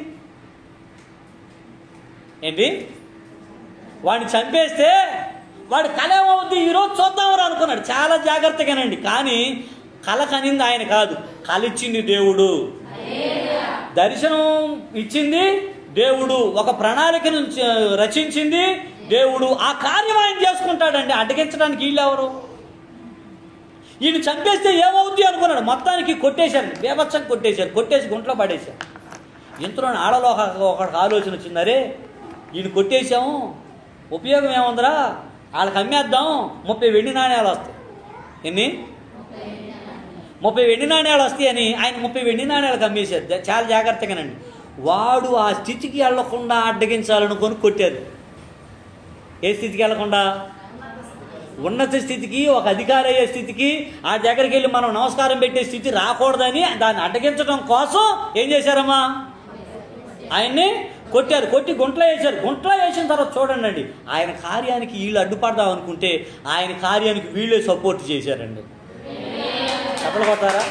[SPEAKER 1] ఏంటి వాడిని చంపేస్తే వాడి కళ ఏమవుద్ది ఈరోజు చూద్దామని అనుకున్నాడు చాలా జాగ్రత్తగానండి కానీ కళ కనింది ఆయన కాదు కళ ఇచ్చింది దేవుడు దర్శనం ఇచ్చింది దేవుడు ఒక ప్రణాళికను చ- రచించింది దేవుడు ఆ కార్యం ఆయన చేసుకుంటాడండి అడ్డగించడానికి వీళ్ళు ఎవరు ఈయన చంపేస్తే ఏమవుద్ది అనుకున్నాడు మొత్తానికి కొట్టేశారు బేబచ్చం కొట్టేశారు కొట్టేసి గుంట్లో పడేశారు ఇంతలో ఆడలో ఒక ఒకడికి ఆలోచన వచ్చింది అరే ఈయన కొట్టేశాము ఉపయోగం ఏముందిరా వాళ్ళకి అమ్మేద్దాం ముప్పై వెండి నాణ్యాలు వస్తాయి ఎన్ని ముప్పై వెండి నాణ్యాలు వస్తాయని ఆయన ముప్పై వెండి నాణ్యాలకు అమ్మేశారు జా- చాలా జాగ్రత్తగానండి వాడు ఆ స్థితికి వెళ్లకుండా అడ్డగించాలనుకొని కొట్టారు ఏ స్థితికి వెళ్లకుండా ఉన్నత స్థితికి ఒక అధికారి అయ్యే స్థితికి ఆ దగ్గరికి వెళ్ళి మనం నమస్కారం పెట్టే స్థితి రాకూడదని దాన్ని అడ్డగించడం కోసం ఏం చేశారమ్మా ఆయన్ని కొట్టారు కొట్టి గుంట్లో వేశారు గుంట్లో వేసిన తర్వాత చూడండి అండి ఆయన కార్యానికి వీళ్ళు అడ్డుపడదాం అనుకుంటే ఆయన కార్యానికి వీళ్ళే సపోర్ట్ చేశారండి చెప్పలు కొట్టారా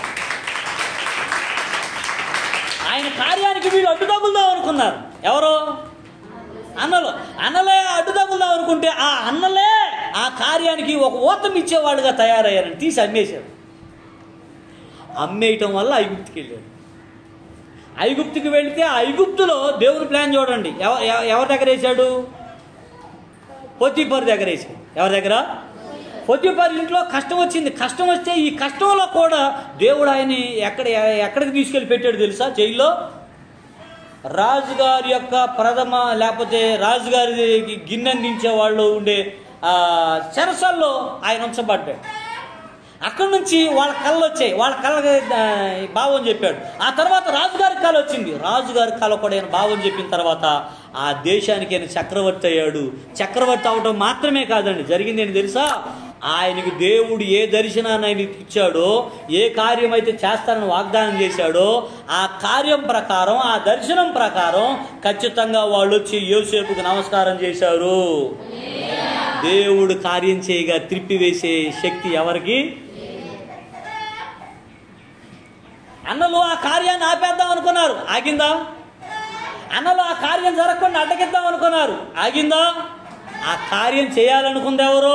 [SPEAKER 1] ఆయన కార్యానికి వీళ్ళు అడ్డు తగులుదాం అనుకున్నారు ఎవరు అన్నలు అన్నలే అడ్డు తగులుదాం అనుకుంటే ఆ అన్నలే ఆ కార్యానికి ఒక ఊతం ఇచ్చేవాళ్ళుగా తయారయ్యారని తీసి అమ్మేశారు అమ్మేయటం వల్ల ఐగుప్తికి వెళ్ళారు ఐగుప్తుకి వెళితే ఆ ఐగుప్తులో దేవుని ప్లాన్ చూడండి ఎవ- ఎవ- ఎవరి దగ్గర వేశాడు పొత్తిపర్ దగ్గర వేశాడు ఎవరి దగ్గర పొత్తిపర్ ఇంట్లో కష్టం వచ్చింది కష్టం వస్తే ఈ కష్టంలో కూడా దేవుడు ఆయన్ని ఎక్కడ ఎక్కడికి తీసుకెళ్ళి పెట్టాడు తెలుసా జైల్లో రాజుగారి యొక్క ప్రథమ లేకపోతే రాజుగారికి గిన్నె అందించే వాళ్ళు ఉండే ఆ, చెరసల్లో ఆయన ఉంచబడ్డాడు అక్కడి నుంచి వాళ్ళ కళ్ళు వచ్చాయి వాళ్ళ కళ్ళ భావం చెప్పాడు ఆ తర్వాత రాజుగారి కళ వచ్చింది రాజుగారి కళ కూడా ఆయన భావం చెప్పిన తర్వాత ఆ దేశానికి ఆయన చక్రవర్తి అయ్యాడు చక్రవర్తి అవడం మాత్రమే కాదండి జరిగింది ఏంటి తెలుసా ఆయనకు దేవుడు ఏ దర్శనాన్ని ఆయన ఇచ్చాడో ఏ కార్యం అయితే చేస్తానని వాగ్దానం చేశాడో ఆ కార్యం ప్రకారం ఆ దర్శనం ప్రకారం ఖచ్చితంగా వాళ్ళు వచ్చి యోసేపుకు నమస్కారం చేశారు దేవుడు కార్యం చేయగా త్రిప్పివేసే శక్తి ఎవరికి అన్నలు ఆ కార్యాన్ని ఆపేద్దాం అనుకున్నారు ఆగిందా అన్నలు ఆ కార్యం జరగకుండా అడ్డగిద్దాం అనుకున్నారు ఆగిందా ఆ కార్యం చేయాలనుకుంది ఎవరు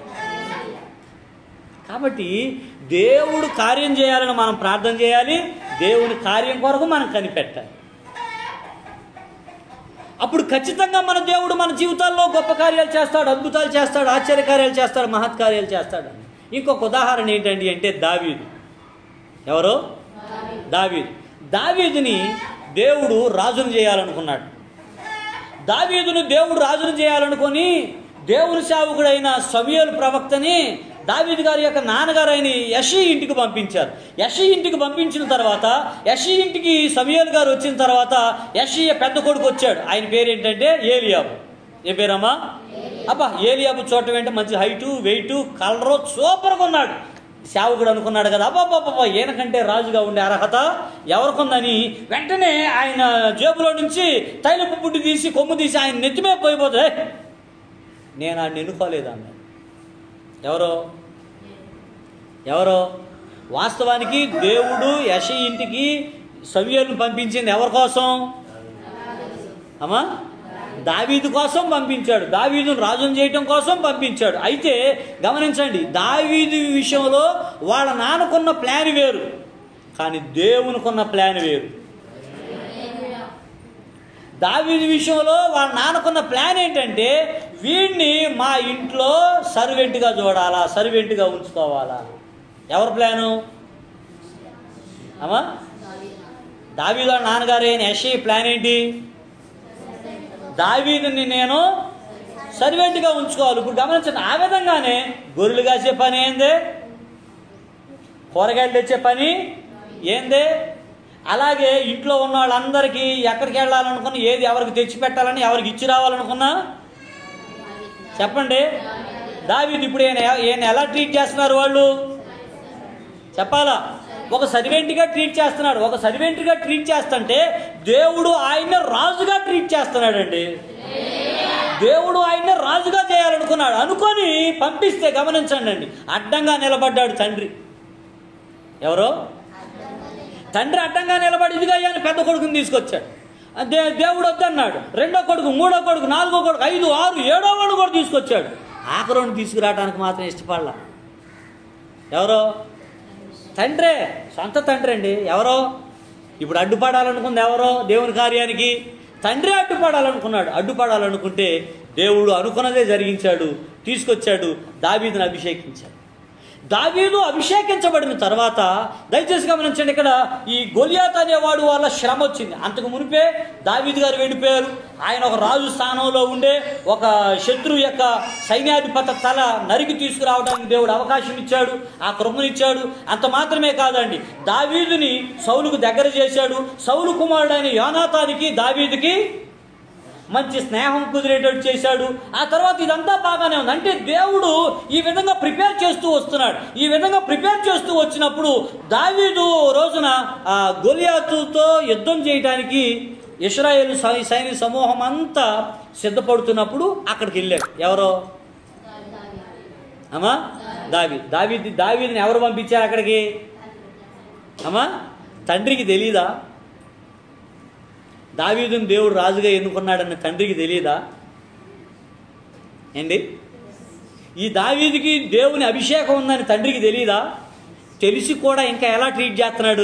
[SPEAKER 1] కాబట్టి దేవుడు కార్యం చేయాలని మనం ప్రార్థన చేయాలి దేవుని కార్యం కొరకు మనం కనిపెట్టాలి అప్పుడు ఖచ్చితంగా మన దేవుడు మన జీవితాల్లో గొప్ప కార్యాలు చేస్తాడు అద్భుతాలు చేస్తాడు ఆశ్చర్యకార్యాలు చేస్తాడు మహత్కార్యాలు చేస్తాడు ఇంకొక ఉదాహరణ ఏంటండి అంటే దావీదు ఎవరు దావీదు దావీదుని దేవుడు రాజును చేయాలనుకున్నాడు దావీదును దేవుడు రాజును చేయాలనుకొని దేవుని సేవకుడైన సమయలు ప్రవక్తని దావీదు గారి యొక్క నాన్నగారు అయిన యషి ఇంటికి పంపించారు యషి ఇంటికి పంపించిన తర్వాత యషి ఇంటికి సమయలు గారు వచ్చిన తర్వాత యషి పెద్ద కొడుకు వచ్చాడు ఆయన పేరు ఏంటంటే ఏలియాబు ఏ పేరమ్మా అబ్బా ఏలియాబు చూడటం ఏంటంటే మంచి హైటు వెయిట్ కలరు సూపర్గా ఉన్నాడు సేవకుడు అనుకున్నాడు కదా అబ్బాబ్బాబ్బా ఈయనకంటే రాజుగా ఉండే అర్హత ఎవరికుందని వెంటనే ఆయన జేబులో నుంచి తైలపు పుట్టి తీసి కొమ్ము తీసి ఆయన నెత్తిమే పోయిపోతే నేను ఆయన ఎన్నుకోలేదు అన్నాడు ఎవరో ఎవరో వాస్తవానికి దేవుడు యశ ఇంటికి సవ్యలను పంపించింది ఎవరి కోసం అమ్మా దావీదు కోసం పంపించాడు దావీదును రాజును చేయటం కోసం పంపించాడు అయితే గమనించండి దావీదు విషయంలో వాళ్ళ నాన్నకున్న ప్లాన్ వేరు కానీ దేవునికున్న ప్లాన్ వేరు దావీదు విషయంలో వాళ్ళ నాన్నకున్న ప్లాన్ ఏంటంటే వీడిని మా ఇంట్లో సర్వెంట్గా చూడాలా సర్వెంట్గా ఉంచుకోవాలా ఎవరి ప్లాను అమ్మా దావీదు వాళ్ళ నాన్నగారు అయిన యషి ప్లాన్ ఏంటి దావీదుని నేను సర్వెంట్గా ఉంచుకోవాలి ఇప్పుడు గమనించండి ఆ విధంగానే గొర్రెలు కాసే పని ఏందే కూరగాయలు తెచ్చే పని ఏందే అలాగే ఇంట్లో ఉన్న వాళ్ళందరికీ ఎక్కడికి వెళ్ళాలనుకున్నా ఏది ఎవరికి తెచ్చి పెట్టాలని ఎవరికి ఇచ్చి రావాలనుకున్నా చెప్పండి దావీదు ఇప్పుడు ఈయన ఈయన ఎలా ట్రీట్ చేస్తున్నారు వాళ్ళు చెప్పాలా ఒక సర్వెంట్గా ట్రీట్ చేస్తున్నాడు ఒక సర్వెంట్గా ట్రీట్ చేస్తుంటే దేవుడు ఆయన్ని రాజుగా ట్రీట్ చేస్తున్నాడండి దేవుడు ఆయన్ని రాజుగా చేయాలనుకున్నాడు అనుకొని పంపిస్తే గమనించండి అండి అడ్డంగా నిలబడ్డాడు తండ్రి ఎవరో తండ్రి అడ్డంగా నిలబడి ఇదిగా అయ్యాను పెద్ద కొడుకుని తీసుకొచ్చాడు దే దేవుడు వద్దన్నాడు రెండో కొడుకు మూడో కొడుకు నాలుగో కొడుకు ఐదు ఆరు ఏడో వాడు కూడా తీసుకొచ్చాడు ఆఖరోని తీసుకురావడానికి మాత్రం ఇష్టపడలా ఎవరో తండ్రే సొంత తండ్రి అండి ఎవరో ఇప్పుడు అడ్డుపడాలనుకుంది ఎవరో దేవుని కార్యానికి తండ్రి అడ్డుపడాలనుకున్నాడు అడ్డుపడాలనుకుంటే దేవుడు అనుకున్నదే జరిగించాడు తీసుకొచ్చాడు దావీదును అభిషేకించాడు దావీదు అభిషేకించబడిన తర్వాత దయచేసి గమనించండి ఇక్కడ ఈ గొలియాత్ అనేవాడు వాళ్ళ శ్రమ వచ్చింది అంతకు మునిపే దావీదు గారు వెళ్ళిపోయారు ఆయన ఒక రాజు స్థానంలో ఉండే ఒక శత్రువు యొక్క సైన్యాధిపత తల నరికి తీసుకురావడానికి దేవుడు అవకాశం ఇచ్చాడు ఆ కృపనిచ్చాడు అంత మాత్రమే కాదండి దావీదుని సౌలుకు దగ్గర చేశాడు సౌలు కుమారుడైన యోనాథానికి దావీదుకి మంచి స్నేహం కుదిరేటట్టు చేశాడు ఆ తర్వాత ఇదంతా బాగానే ఉంది అంటే దేవుడు ఈ విధంగా ప్రిపేర్ చేస్తూ వస్తున్నాడు ఈ విధంగా ప్రిపేర్ చేస్తూ వచ్చినప్పుడు దావీదు రోజున ఆ గొలియాతుతో యుద్ధం చేయడానికి ఇస్రాయేల్ సై- సైనిక సమూహం అంతా సిద్ధపడుతున్నప్పుడు అక్కడికి వెళ్ళాడు ఎవరో అమ్మా దావి దావి దావీదిని ఎవరు పంపించారు అక్కడికి అమ్మా తండ్రికి తెలీదా దావీదుని దేవుడు రాజుగా ఎన్నుకున్నాడన్న తండ్రికి తెలియదా ఏంటి ఈ దావీదికి దేవుని అభిషేకం ఉందని తండ్రికి తెలియదా తెలిసి కూడా ఇంకా ఎలా ట్రీట్ చేస్తున్నాడు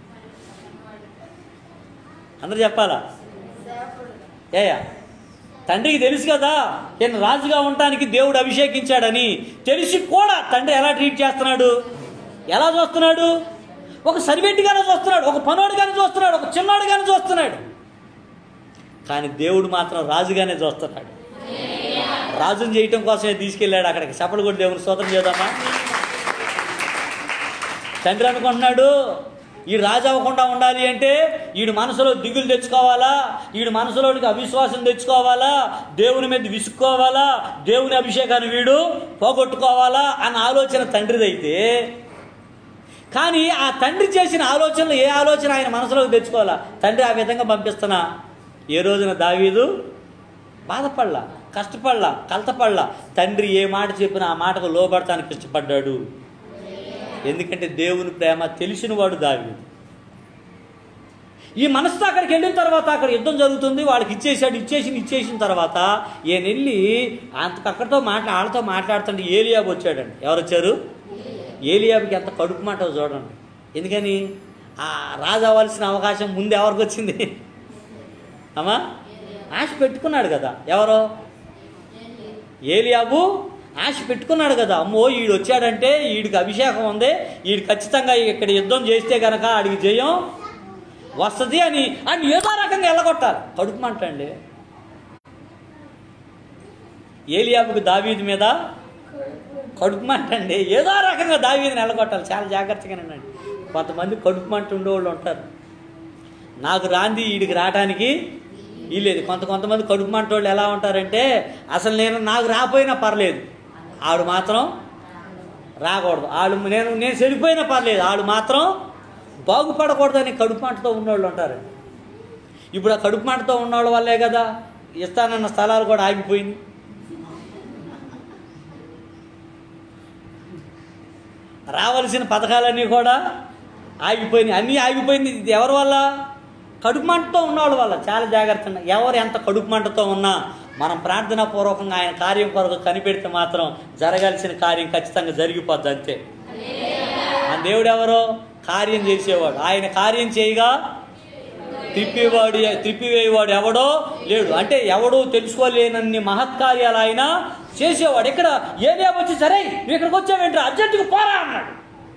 [SPEAKER 1] అందరు చెప్పాలా ఏయా తండ్రికి తెలుసు కదా ఈయన రాజుగా ఉండటానికి దేవుడు అభిషేకించాడని తెలిసి కూడా తండ్రి ఎలా ట్రీట్ చేస్తున్నాడు ఎలా చూస్తున్నాడు ఒక సరివెట్టిగానే చూస్తున్నాడు ఒక పనోడిగానే చూస్తున్నాడు ఒక చిన్నోడిగానే చూస్తున్నాడు కానీ దేవుడు మాత్రం రాజుగానే చూస్తున్నాడు రాజుని చేయటం కోసమే తీసుకెళ్ళాడు అక్కడికి చెప్పలు కూడా దేవుని స్తోత్రం చేద్దామా తండ్రి అనుకుంటున్నాడు ఈ రాజు అవ్వకుండా ఉండాలి అంటే వీడు మనసులో దిగులు తెచ్చుకోవాలా వీడు మనసులోనికి అవిశ్వాసం తెచ్చుకోవాలా దేవుని మీద విసుక్కోవాలా దేవుని అభిషేకాన్ని వీడు పోగొట్టుకోవాలా అన్న ఆలోచన తండ్రిదైతే కానీ ఆ తండ్రి చేసిన ఆలోచనలు ఏ ఆలోచన ఆయన మనసులోకి తెచ్చుకోవాలా తండ్రి ఆ విధంగా పంపిస్తున్నా ఏ రోజున దావీదు బాధపడలా కష్టపడలా కలతపడలా తండ్రి ఏ మాట చెప్పినా ఆ మాటకు లోబడటానికి ఇష్టపడ్డాడు ఎందుకంటే దేవుని ప్రేమ తెలిసినవాడు దావీదు ఈ మనసుతో అక్కడికి వెళ్ళిన తర్వాత అక్కడ యుద్ధం జరుగుతుంది వాళ్ళకి ఇచ్చేసాడు ఇచ్చేసి ఇచ్చేసిన తర్వాత ఈయన వెళ్ళి అంత అక్కడితో మాట్లా వాళ్ళతో మాట్లాడుతుంటే ఏలియాబు వచ్చాడండి ఎవరు వచ్చారు ఏలియాబుకి ఎంత కడుపు మాట చూడండి ఎందుకని ఆ రాజు అవ్వాల్సిన అవకాశం ముందు ఎవరికి వచ్చింది అమ్మా ఆశ పెట్టుకున్నాడు కదా ఎవరో ఏలియాబు ఆశ పెట్టుకున్నాడు కదా అమ్మో ఈడు వచ్చాడంటే ఈడికి అభిషేకం ఉంది ఈడు ఖచ్చితంగా ఇక్కడ యుద్ధం చేస్తే గనక ఆడికి జయం వస్తుంది అని అని ఏదో రకంగా వెళ్ళగొట్టాలి కడుపు మంట అండి ఏలియాబుకి దావీది మీద కడుపు మంట అండి ఏదో రకంగా దావీదిని వెళ్ళగొట్టాలి చాలా జాగ్రత్తగా ఉండండి కొంతమంది కడుపు మంట ఉండేవాళ్ళు ఉంటారు నాకు రాంది వీడికి రావడానికి వీలేదు కొంత కొంతమంది కడుపు మంట వాళ్ళు ఎలా ఉంటారంటే అసలు నేను నాకు రాపోయినా పర్లేదు ఆడు మాత్రం రాకూడదు ఆడు నేను నేను చెడిపోయినా పర్లేదు ఆడు మాత్రం బాగుపడకూడదని కడుపు మంటతో ఉన్నవాళ్ళు ఉంటారు ఇప్పుడు ఆ కడుపు మంటతో ఉన్నవాళ్ళ వల్లే కదా ఇస్తానన్న స్థలాలు కూడా ఆగిపోయింది రావాల్సిన పథకాలన్నీ కూడా ఆగిపోయినాయి అన్నీ ఆగిపోయింది ఇది ఎవరి వల్ల కడుపు మంటతో ఉన్నవాళ్ళ వల్ల చాలా జాగ్రత్త ఉండాలి. ఎవరు ఎంత కడుపు మంటతో ఉన్నా మనం ప్రార్థనా పూర్వకంగా ఆయన కార్యం కొరకు కనిపెడితే మాత్రం జరగాల్సిన కార్యం ఖచ్చితంగా జరిగిపోద్ది అంతే మన దేవుడు ఎవరో కార్యం చేసేవాడు ఆయన కార్యం చేయగా త్రిప్పివాడు త్రిప్పివేయవాడు ఎవడో లేడు అంటే ఎవడో తెలుసుకోలేనన్ని మహత్కార్యాలు ఆయన చేసేవాడు ఇక్కడ ఏరియా వచ్చి సరే నువ్వు ఇక్కడికి వచ్చావేంట్రా అర్జెంటుగా పోరా అన్నాడు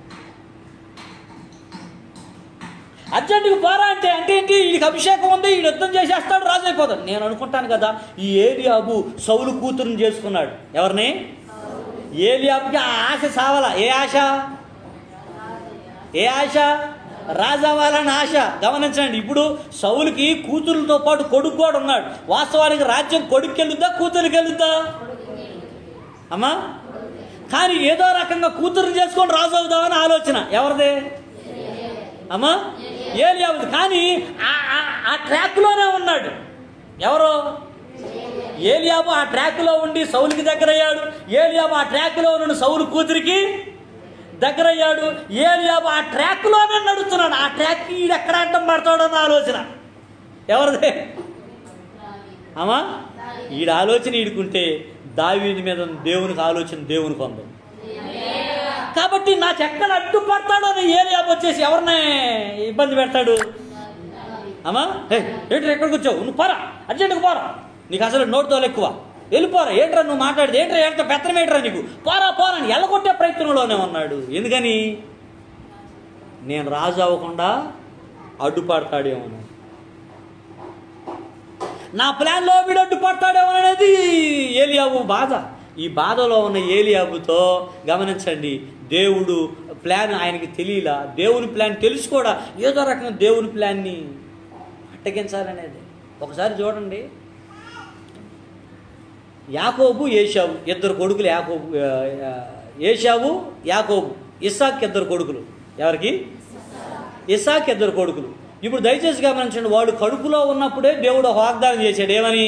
[SPEAKER 1] అర్జెంటుగా పోరా అంటే అంటే ఏంటి వీడికి అభిషేకం ఉంది వీడు యుద్ధం చేసేస్తాడు రాజు అయిపోతాడు నేను అనుకుంటాను కదా ఈ ఏలియాబు సౌలు కూతురుని చేసుకున్నాడు ఎవరిని ఏలియాబుకి ఆ ఆశ సావాలా ఏ ఆశ ఏ ఆశ రాజు అవ్వాలని ఆశ గమనించండి ఇప్పుడు సౌలుకి కూతురులతో పాటు కొడుకు కూడా ఉన్నాడు వాస్తవానికి రాజ్యం కొడుకు వెళ్ళుద్దా కూతురికి వెళ్ళుద్దా అమ్మా కానీ ఏదో రకంగా కూతురు చేసుకొని రాజు అవుదామని ఆలోచన ఎవరిదే అమ్మా ఏలియాబు కానీ ఆ- ఆ- ఆ ట్రాక్లోనే ఉన్నాడు ఎవరు ఏలియాబు ఆ ట్రాక్లో ఉండి సౌలుకి దగ్గరయ్యాడు ఏలియాబు ఆ ట్రాక్లో నుండి సౌలు కూతురికి దగ్గరయ్యాడు ఏలియాబు ఆ ట్రాక్లోనే నడుస్తున్నాడు ఆ ట్రాక్ ఈడు ఎక్కడ అడ్డం పడతాడన్న ఆలోచన ఎవరిదే అమ్మా ఈడ ఆలోచన ఈడుకుంటే దావీది మీద ఉన్న దేవునికి ఆలోచన దేవునికి ఉంది కాబట్టి నాకు ఎక్కడ అడ్డుపడతాడో అని ఏలియాబు వచ్చేసి ఎవరిని ఇబ్బంది పెడతాడు అమ్మా హే ఏంటి ఎక్కడికి వచ్చావు నువ్వు పోరా అర్జెంటుగా పోరా నీకు అసలు నోటితో ఎక్కువ వెళ్ళిపోరా ఏంట్రా నువ్వు మాట్లాడితే ఏంట్రా ఏంట్రా పెత్తనం ఏంట్రా నీకు పోరా పోరా అని ఎల్లగొట్టే ప్రయత్నంలోనే ఉన్నాడు ఎందుకని నేను రాజు అవ్వకుండా అడ్డుపడతాడేమో నా ప్లాన్లో వీడు అడ్డుపడతాడేమో అనేది ఏలియాబు బాధ ఈ బాధలో ఉన్న ఏలియాబుతో గమనించండి దేవుడు ప్లాన్ ఆయనకి తెలియలా దేవుని ప్లాన్ తెలుసు కూడా ఏదో రకంగా దేవుని ప్లాన్ని అట్టగించాలనేది ఒకసారి చూడండి యాకోబు ఏషావు ఇద్దరు కొడుకులు యాకోబు ఆ, ఆ, ఏషావు యాకోబు ఇస్సాక్ ఇద్దరు కొడుకులు ఎవరికి ఇస్సాక్ ఇద్దరు కొడుకులు ఇప్పుడు దయచేసి గమనించండి వాడు కడుపులో ఉన్నప్పుడే దేవుడు ఒక వాగ్దానం చేశాడు ఏమని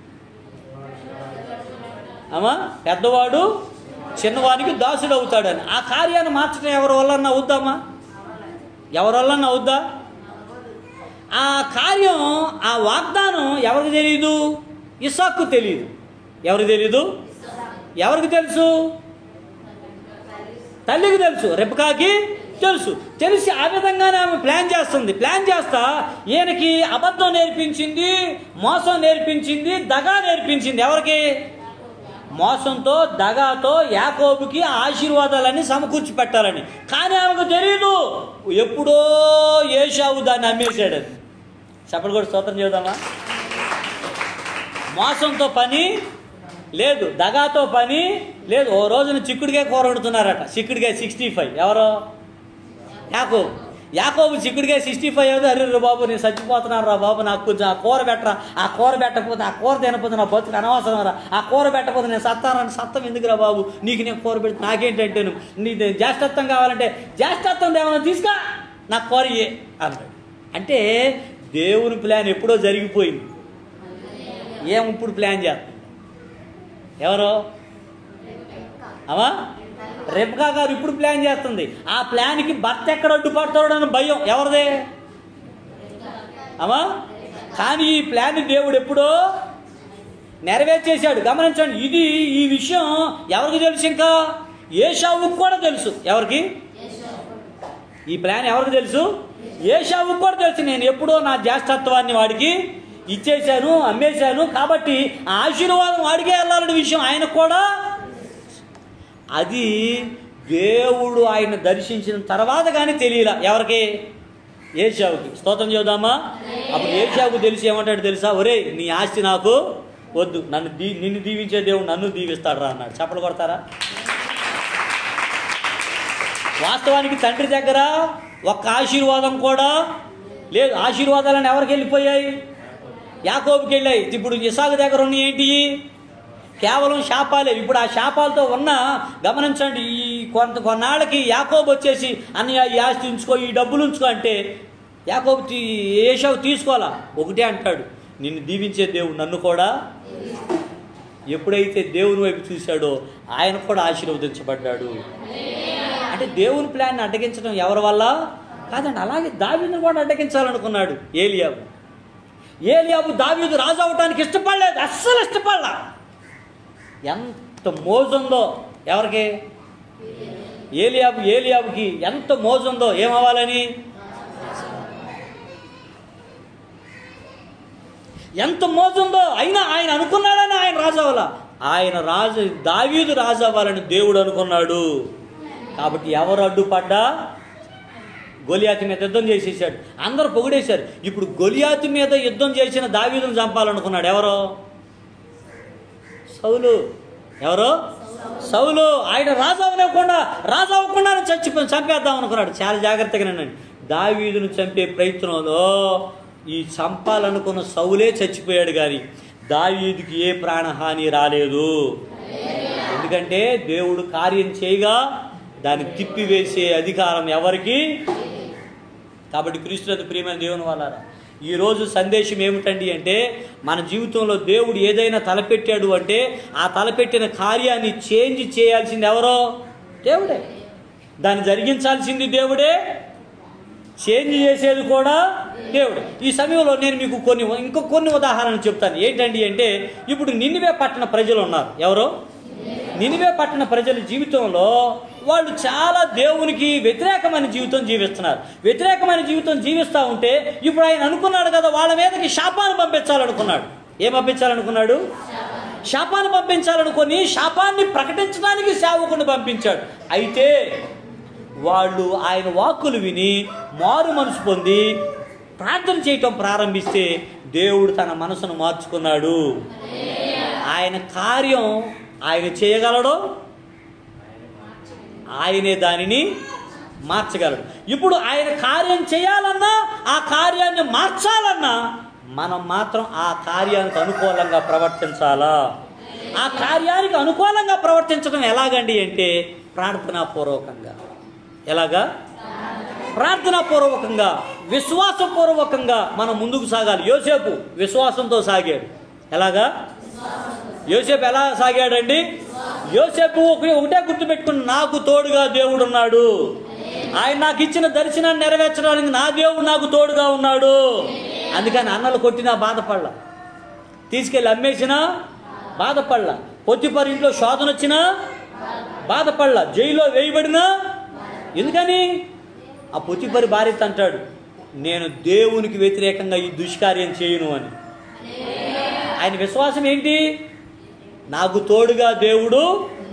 [SPEAKER 1] అమ్మా పెద్దవాడు చిన్నవానికి దాసుడు అవుతాడని ఆ కార్యాన్ని మార్చడం ఎవరి వల్ల అవుద్దామా ఎవరి వల్ల అవుద్దా ఆ కార్యం ఆ వాగ్దానం ఎవరికి తెలియదు ఇసాక్కు తెలియదు ఎవరికి తెలియదు ఎవరికి తెలుసు తల్లికి తెలుసు రెప్పకాకి తెలుసు తెలిసి ఆ విధంగానే ఆమె ప్లాన్ చేస్తుంది ప్లాన్ చేస్తా ఈయనకి అబద్ధం నేర్పించింది మోసం నేర్పించింది దగా నేర్పించింది ఎవరికి మోసంతో దగాతో యాకోబుకి ఆశీర్వాదాలన్నీ సమకూర్చి పెట్టాలని కానీ ఆమెకు తెలియదు ఎప్పుడో ఏషావు దాన్ని అమ్మేశాడని చెప్పలు కూడా స్తోత్రం చేద్దామా మోసంతో పని లేదు దగాతో పని లేదు ఓ రోజున చిక్కుడికాయ కూర వండుతున్నారట చిక్కుడికాయ సిక్స్టీ ఫైవ్ ఎవరో యాకోబు యాకోబు చిక్కుడికాయ సిక్స్టీ ఫైవ్ అయితే అరే రే బాబు నేను చచ్చిపోతున్నాను రా బాబు నాకు కొంచెం ఆ కూర పెట్టరా ఆ కూర పెట్టకపోతే ఆ కూర తినకపోతే నా బతుకు అనవసరం రా ఆ కూర పెట్టకపోతే నేను సత్తానని సత్తం ఎందుకురా బాబు నీకు నేను కూర పెడితే నాకేంటంటే నీ జ్యేష్ఠత్వం కావాలంటే జ్యేష్ఠత్వం ఏమైనా తీసుకా నాకు కూర ఇయ్యే అన్నాడు అంటే దేవుని ప్లాన్ ఎప్పుడో జరిగిపోయింది ఏం ఇప్పుడు ప్లాన్ చేస్తుంది ఎవరు అవా రెబ్కా గారు ఇప్పుడు ప్లాన్ చేస్తుంది ఆ ప్లాన్కి భర్త ఎక్కడ అడ్డుపడతాడు అని భయం ఎవరిదే అమ్మా కానీ ఈ ప్లాన్ దేవుడు ఎప్పుడో నెరవేర్చేశాడు గమనించండి ఇది ఈ విషయం ఎవరికి తెలుసు ఇంకా ఏషావుకు కూడా తెలుసు ఎవరికి ఈ ప్లాన్ ఎవరికి తెలుసు ఏషావుకు కూడా తెలుసు నేను ఎప్పుడో నా జ్యేష్ఠత్వాన్ని వాడికి ఇచ్చేశాను అమ్మేశాను కాబట్టి ఆ ఆశీర్వాదం వాడికే వెళ్ళాలనే విషయం ఆయనకు కూడా అది దేవుడు ఆయన దర్శించిన తర్వాత కానీ తెలియలా ఎవరికి ఏషావుకి స్తోత్రం చేద్దామా అప్పుడు ఏషావుకు తెలిసి ఏమంటాడు తెలుసా ఒరే నీ ఆస్తి నాకు వద్దు నన్ను దీ నిన్ను దీవించే దేవుడు నన్ను దీవిస్తాడు రా అన్నాడు చెప్పలు కొడతారా వాస్తవానికి తండ్రి దగ్గర ఒక్క ఆశీర్వాదం కూడా లేదు ఆశీర్వాదాలను ఎవరికి వెళ్ళిపోయాయి యాకోబుకి వెళ్ళాయి ఇప్పుడు ఇసాకు దగ్గర ఉన్నాయి ఏంటి కేవలం శాపాలే ఇప్పుడు ఆ శాపాలతో ఉన్న గమనించండి ఈ కొంత కొన్నాళ్ళకి యాకోబు వచ్చేసి అన్నయ్య ఈ ఆస్తి ఉంచుకో ఈ డబ్బులు ఉంచుకో అంటే యాకోబు తీ ఏషావు తీసుకోవాలా ఒకటే అంటాడు నిన్ను దీవించే దేవుడు నన్ను కూడా ఎప్పుడైతే దేవుని వైపు చూశాడో ఆయన కూడా ఆశీర్వదించబడ్డాడు అంటే దేవుని ప్లాన్ అడ్డగించడం ఎవరి వల్ల కాదండి అలాగే దావీదును కూడా అడ్డగించాలనుకున్నాడు ఏలియాబు ఏలియాబు దావీదు రాజు అవటానికి ఇష్టపడలేదు అస్సలు ఇష్టపడలా ఎంత మోజుందో ఎవరికి ఏలియాబు ఏలియాబుకి ఎంత మోజుందో ఏమవ్వాలని ఎంత మోజుందో అయినా ఆయన అనుకున్నాడని ఆయన రాజు అవ్వాల ఆయన రాజు దావీదు రాజు అవ్వాలని దేవుడు అనుకున్నాడు కాబట్టి ఎవరు అడ్డుపడ్డా గొలియాతి మీద యుద్ధం చేసేసాడు అందరూ పొగిడేశారు ఇప్పుడు గొలియాతి మీద యుద్ధం చేసిన దావీదును చంపాలనుకున్నాడు ఎవరో సౌలు ఎవరు సౌలు ఆయన రాజు అవ్వలేకుండా రాజు అవ్వకుండా చచ్చిపో చంపేద్దాం అనుకున్నాడు చాలా జాగ్రత్తగా వినండి దావీదును చంపే ప్రయత్నంలో ఈ చంపాలనుకున్న సౌలే చచ్చిపోయాడు కానీ దావీదుకి ఏ ప్రాణహాని రాలేదు ఎందుకంటే దేవుడు కార్యం చేయగా దాన్ని తిప్పివేసే అధికారం ఎవరికి కాబట్టి క్రీస్తునందు ప్రియమైన దేవుని వాళ్ళారా ఈరోజు సందేశం ఏమిటండి అంటే మన జీవితంలో దేవుడు ఏదైనా తలపెట్టాడు అంటే ఆ తలపెట్టిన కార్యాన్ని చేంజ్ చేయాల్సింది ఎవరో దేవుడే దాన్ని జరిగించాల్సింది దేవుడే చేంజ్ చేసేది కూడా దేవుడు ఈ సమయంలో నేను మీకు కొన్ని ఇంకో కొన్ని ఉదాహరణలు చెప్తాను ఏంటండి అంటే ఇప్పుడు నినివే పట్టణ ప్రజలు ఉన్నారు ఎవరు నినివే పట్టణ ప్రజల జీవితంలో వాళ్ళు చాలా దేవునికి వ్యతిరేకమైన జీవితం జీవిస్తున్నారు వ్యతిరేకమైన జీవితం జీవిస్తూ ఉంటే ఇప్పుడు ఆయన అనుకున్నాడు కదా వాళ్ళ మీదకి శాపాన్ని పంపించాలనుకున్నాడు ఏం పంపించాలనుకున్నాడు శాపాన్ని పంపించాలనుకొని శాపాన్ని ప్రకటించడానికి సేవకుని పంపించాడు అయితే వాళ్ళు ఆయన వాక్కులు విని మారు మనసు పొంది ప్రార్థన చేయటం ప్రారంభిస్తే దేవుడు తన మనసును మార్చుకున్నాడు ఆయన కార్యం ఆయన చేయగలడో ఆయనే దానిని మార్చగలడు ఇప్పుడు ఆయన కార్యం చేయాలన్నా ఆ కార్యాన్ని మార్చాలన్నా మనం మాత్రం ఆ కార్యానికి అనుకూలంగా ప్రవర్తించాలా ఆ కార్యానికి అనుకూలంగా ప్రవర్తించడం ఎలాగండి అంటే ప్రార్థనాపూర్వకంగా ఎలాగా ప్రార్థనాపూర్వకంగా విశ్వాసపూర్వకంగా మనం ముందుకు సాగాలి యోసేపు విశ్వాసంతో సాగాడు ఎలాగా యోసేపు ఎలా సాగాడండి యోసేపు ఒక- ఒకటే గుర్తుపెట్టుకుని నాకు తోడుగా దేవుడు ఉన్నాడు ఆయన నాకు ఇచ్చిన దర్శనాన్ని నెరవేర్చడానికి నా దేవుడు నాకు తోడుగా ఉన్నాడు అందుకని అన్నలు కొట్టినా బాధపడలా తీసుకెళ్ళి అమ్మేసినా బాధపడలా పొత్తిపరి ఇంట్లో శోధన వచ్చినా బాధపడలా జైల్లో వేయబడినా ఎందుకని ఆ పొత్తిపరి భార్యతో అంటాడు నేను దేవునికి వ్యతిరేకంగా ఈ దుష్కార్యం చేయను అని ఆయన విశ్వాసం ఏంటి నాకు తోడుగా దేవుడు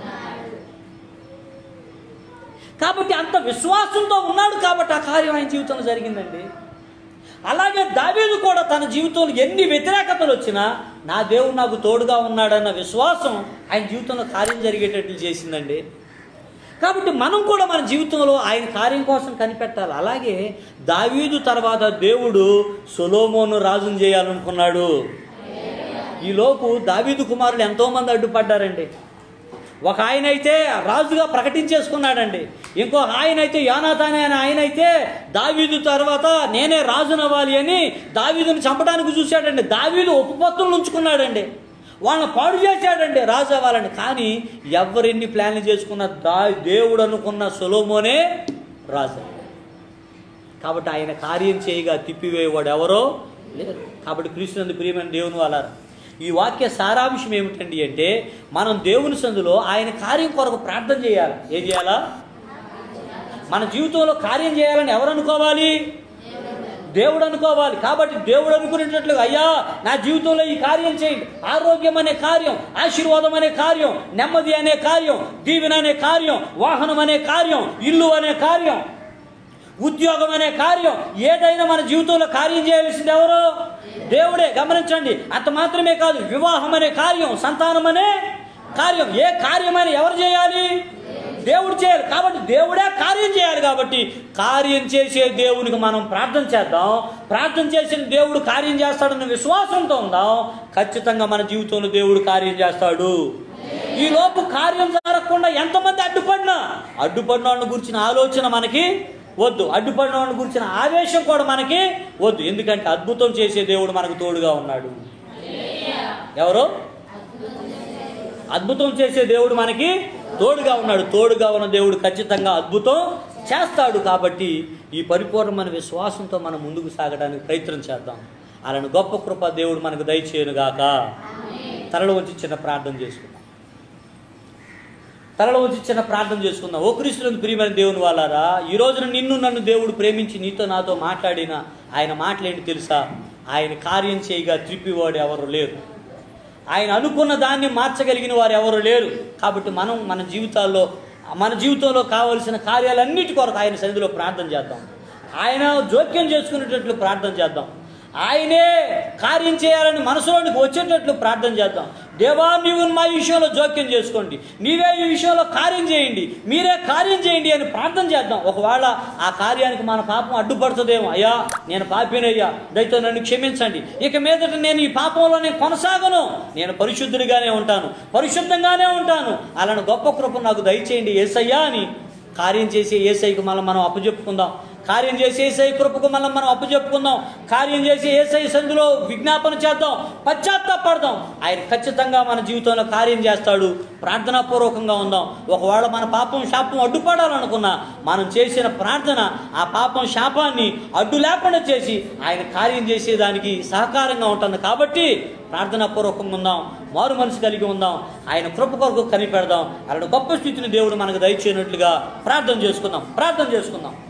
[SPEAKER 1] కాబట్టి అంత విశ్వాసంతో ఉన్నాడు కాబట్టి ఆ కార్యం ఆయన జీవితంలో జరిగిందండి అలాగే దావీదు కూడా తన జీవితంలో ఎన్ని వ్యతిరేకతలు వచ్చినా నా దేవుడు నాకు తోడుగా ఉన్నాడన్న విశ్వాసం ఆయన జీవితంలో కార్యం జరిగేటట్లు చేసిందండి కాబట్టి మనం కూడా మన జీవితంలో ఆయన కార్యం కోసం కనిపెట్టాలి అలాగే దావీదు తర్వాత దేవుడు సొలోమోను రాజును చేయాలనుకున్నాడు ఈలోపు దావీదు కుమారులు ఎంతోమంది అడ్డుపడ్డారండి ఒక ఆయన అయితే రాజుగా ప్రకటించేసుకున్నాడండి ఇంకో ఆయన అయితే యానాథానే అనే ఆయన అయితే దావీదు తర్వాత నేనే రాజునవ్వాలి అని దావీదుని చంపడానికి చూశాడండి దావీదు ఉపపత్తులను ఉంచుకున్నాడండి వాళ్ళని పాడు చేశాడండి రాజు అవ్వాలని కానీ ఎవరెన్ని ప్లాన్లు చేసుకున్న దా దేవుడు అనుకున్న సొలోమోనే రాజు కాబట్టి ఆయన కార్యం చేయగా తిప్పివేయవాడు ఎవరో లేరు కాబట్టి క్రీస్తునందు ప్రియమైన దేవుని వాళ్ళ ఈ వాక్య సారాంశం ఏమిటండి అంటే మనం దేవుని సందులో ఆయన కార్యం కొరకు ప్రార్థన చేయాలి ఏం చేయాలా మన జీవితంలో కార్యం చేయాలని ఎవరు అనుకోవాలి దేవుడు అనుకోవాలి కాబట్టి దేవుడు అనుకునేటట్లుగా అయ్యా నా జీవితంలో ఈ కార్యం చేయండి ఆరోగ్యం అనే కార్యం ఆశీర్వాదం అనే కార్యం నెమ్మది అనే కార్యం దీవెన అనే కార్యం వాహనం అనే కార్యం ఇల్లు అనే కార్యం ఉద్యోగం అనే కార్యం ఏదైనా మన జీవితంలో కార్యం చేయవలసింది ఎవరు దేవుడే గమనించండి అంత మాత్రమే కాదు వివాహం అనే కార్యం సంతానం అనే కార్యం ఏ కార్యమైనా ఎవరు చేయాలి దేవుడు చేయాలి కాబట్టి దేవుడే కార్యం చేయాలి కాబట్టి కార్యం చేసే దేవునికి మనం ప్రార్థన చేద్దాం ప్రార్థన చేసిన దేవుడు కార్యం చేస్తాడన్న విశ్వాసంతో ఉందాం ఖచ్చితంగా మన జీవితంలో దేవుడు కార్యం చేస్తాడు ఈ లోపు కార్యం జరగకుండా ఎంతమంది అడ్డుపడినా అడ్డుపడిన వాళ్ళని గురించిన ఆలోచన మనకి వద్దు అడ్డుపడిన వాళ్ళని గురించిన ఆవేశం కూడా మనకి వద్దు ఎందుకంటే అద్భుతం చేసే దేవుడు మనకు తోడుగా ఉన్నాడు ఎవరు అద్భుతం చేసే దేవుడు మనకి తోడుగా ఉన్నాడు తోడుగా ఉన్న దేవుడు ఖచ్చితంగా అద్భుతం చేస్తాడు కాబట్టి ఈ పరిపూర్ణమైన విశ్వాసంతో మనం ముందుకు సాగడానికి ప్రయత్నం చేద్దాం అలాని గొప్ప కృప దేవుడు మనకు దయచేయనుగాక తలలో వచ్చి చిన్న ప్రార్థన చేసుకుందాం తలలో వచ్చి చిన్న ప్రార్థన చేసుకుందాం ఓ క్రీస్తునందు ప్రియమైన దేవుని వాళ్ళారా ఈ రోజున నిన్ను నన్ను దేవుడు ప్రేమించి నీతో నాతో మాట్లాడిన ఆయన మాటలేంటి తెలుసా ఆయన కార్యం చేయగా త్రిప్పివాడు ఎవరు లేరు ఆయన అనుకున్న దాన్ని మార్చగలిగిన వారు ఎవరు లేరు కాబట్టి మనం మన జీవితాల్లో మన జీవితంలో కావలసిన కార్యాలన్నిటి కొరకు ఆయన సన్నిధిలో ప్రార్థన చేద్దాం ఆయన జోక్యం చేసుకునేటట్లు ప్రార్థన చేద్దాం ఆయనే కార్యం చేయాలని మనసులోనికి వచ్చేటట్లు ప్రార్థన చేద్దాం దేవా నీవు మా ఈ విషయంలో జోక్యం చేసుకోండి నీవే ఈ విషయంలో కార్యం చేయండి మీరే కార్యం చేయండి అని ప్రార్థన చేద్దాం ఒకవేళ ఆ కార్యానికి మన పాపం అడ్డుపడుతుందేమో అయ్యా నేను పాపినయ్యా దయతో నన్ను క్షమించండి ఇక మీదట నేను ఈ పాపంలో నేను కొనసాగను నేను పరిశుద్ధుడిగానే ఉంటాను పరిశుద్ధంగానే ఉంటాను అలాంటి గొప్ప కృప నాకు దయచేయండి ఏసయ్యా అని కార్యం చేసే ఏసైకి మనం మనం అప్పచెప్పుకుందాం కార్యం చేసి ఏసై కృపకు మనం మనం అప్పు చెప్పుకుందాం కార్యం చేసి ఏసై సందులో విజ్ఞాపన చేద్దాం పశ్చాత్తాపడదాం ఆయన ఖచ్చితంగా మన జీవితంలో కార్యం చేస్తాడు ప్రార్థనాపూర్వకంగా ఉందాం ఒకవేళ మన పాపం శాపం అడ్డుపడాలనుకున్నా మనం చేసిన ప్రార్థన ఆ పాపం శాపాన్ని అడ్డు లేకుండా చేసి ఆయన కార్యం చేసేదానికి సహకారంగా ఉంటుంది కాబట్టి ప్రార్థనాపూర్వకంగా ఉందాం మారు మనసు కలిగి ఉందాం ఆయన కృప కొరకు కనిపెడదాం అలాంటి గొప్ప స్థితిని దేవుడు మనకు దయచేయనట్లుగా ప్రార్థన చేసుకుందాం ప్రార్థన చేసుకుందాం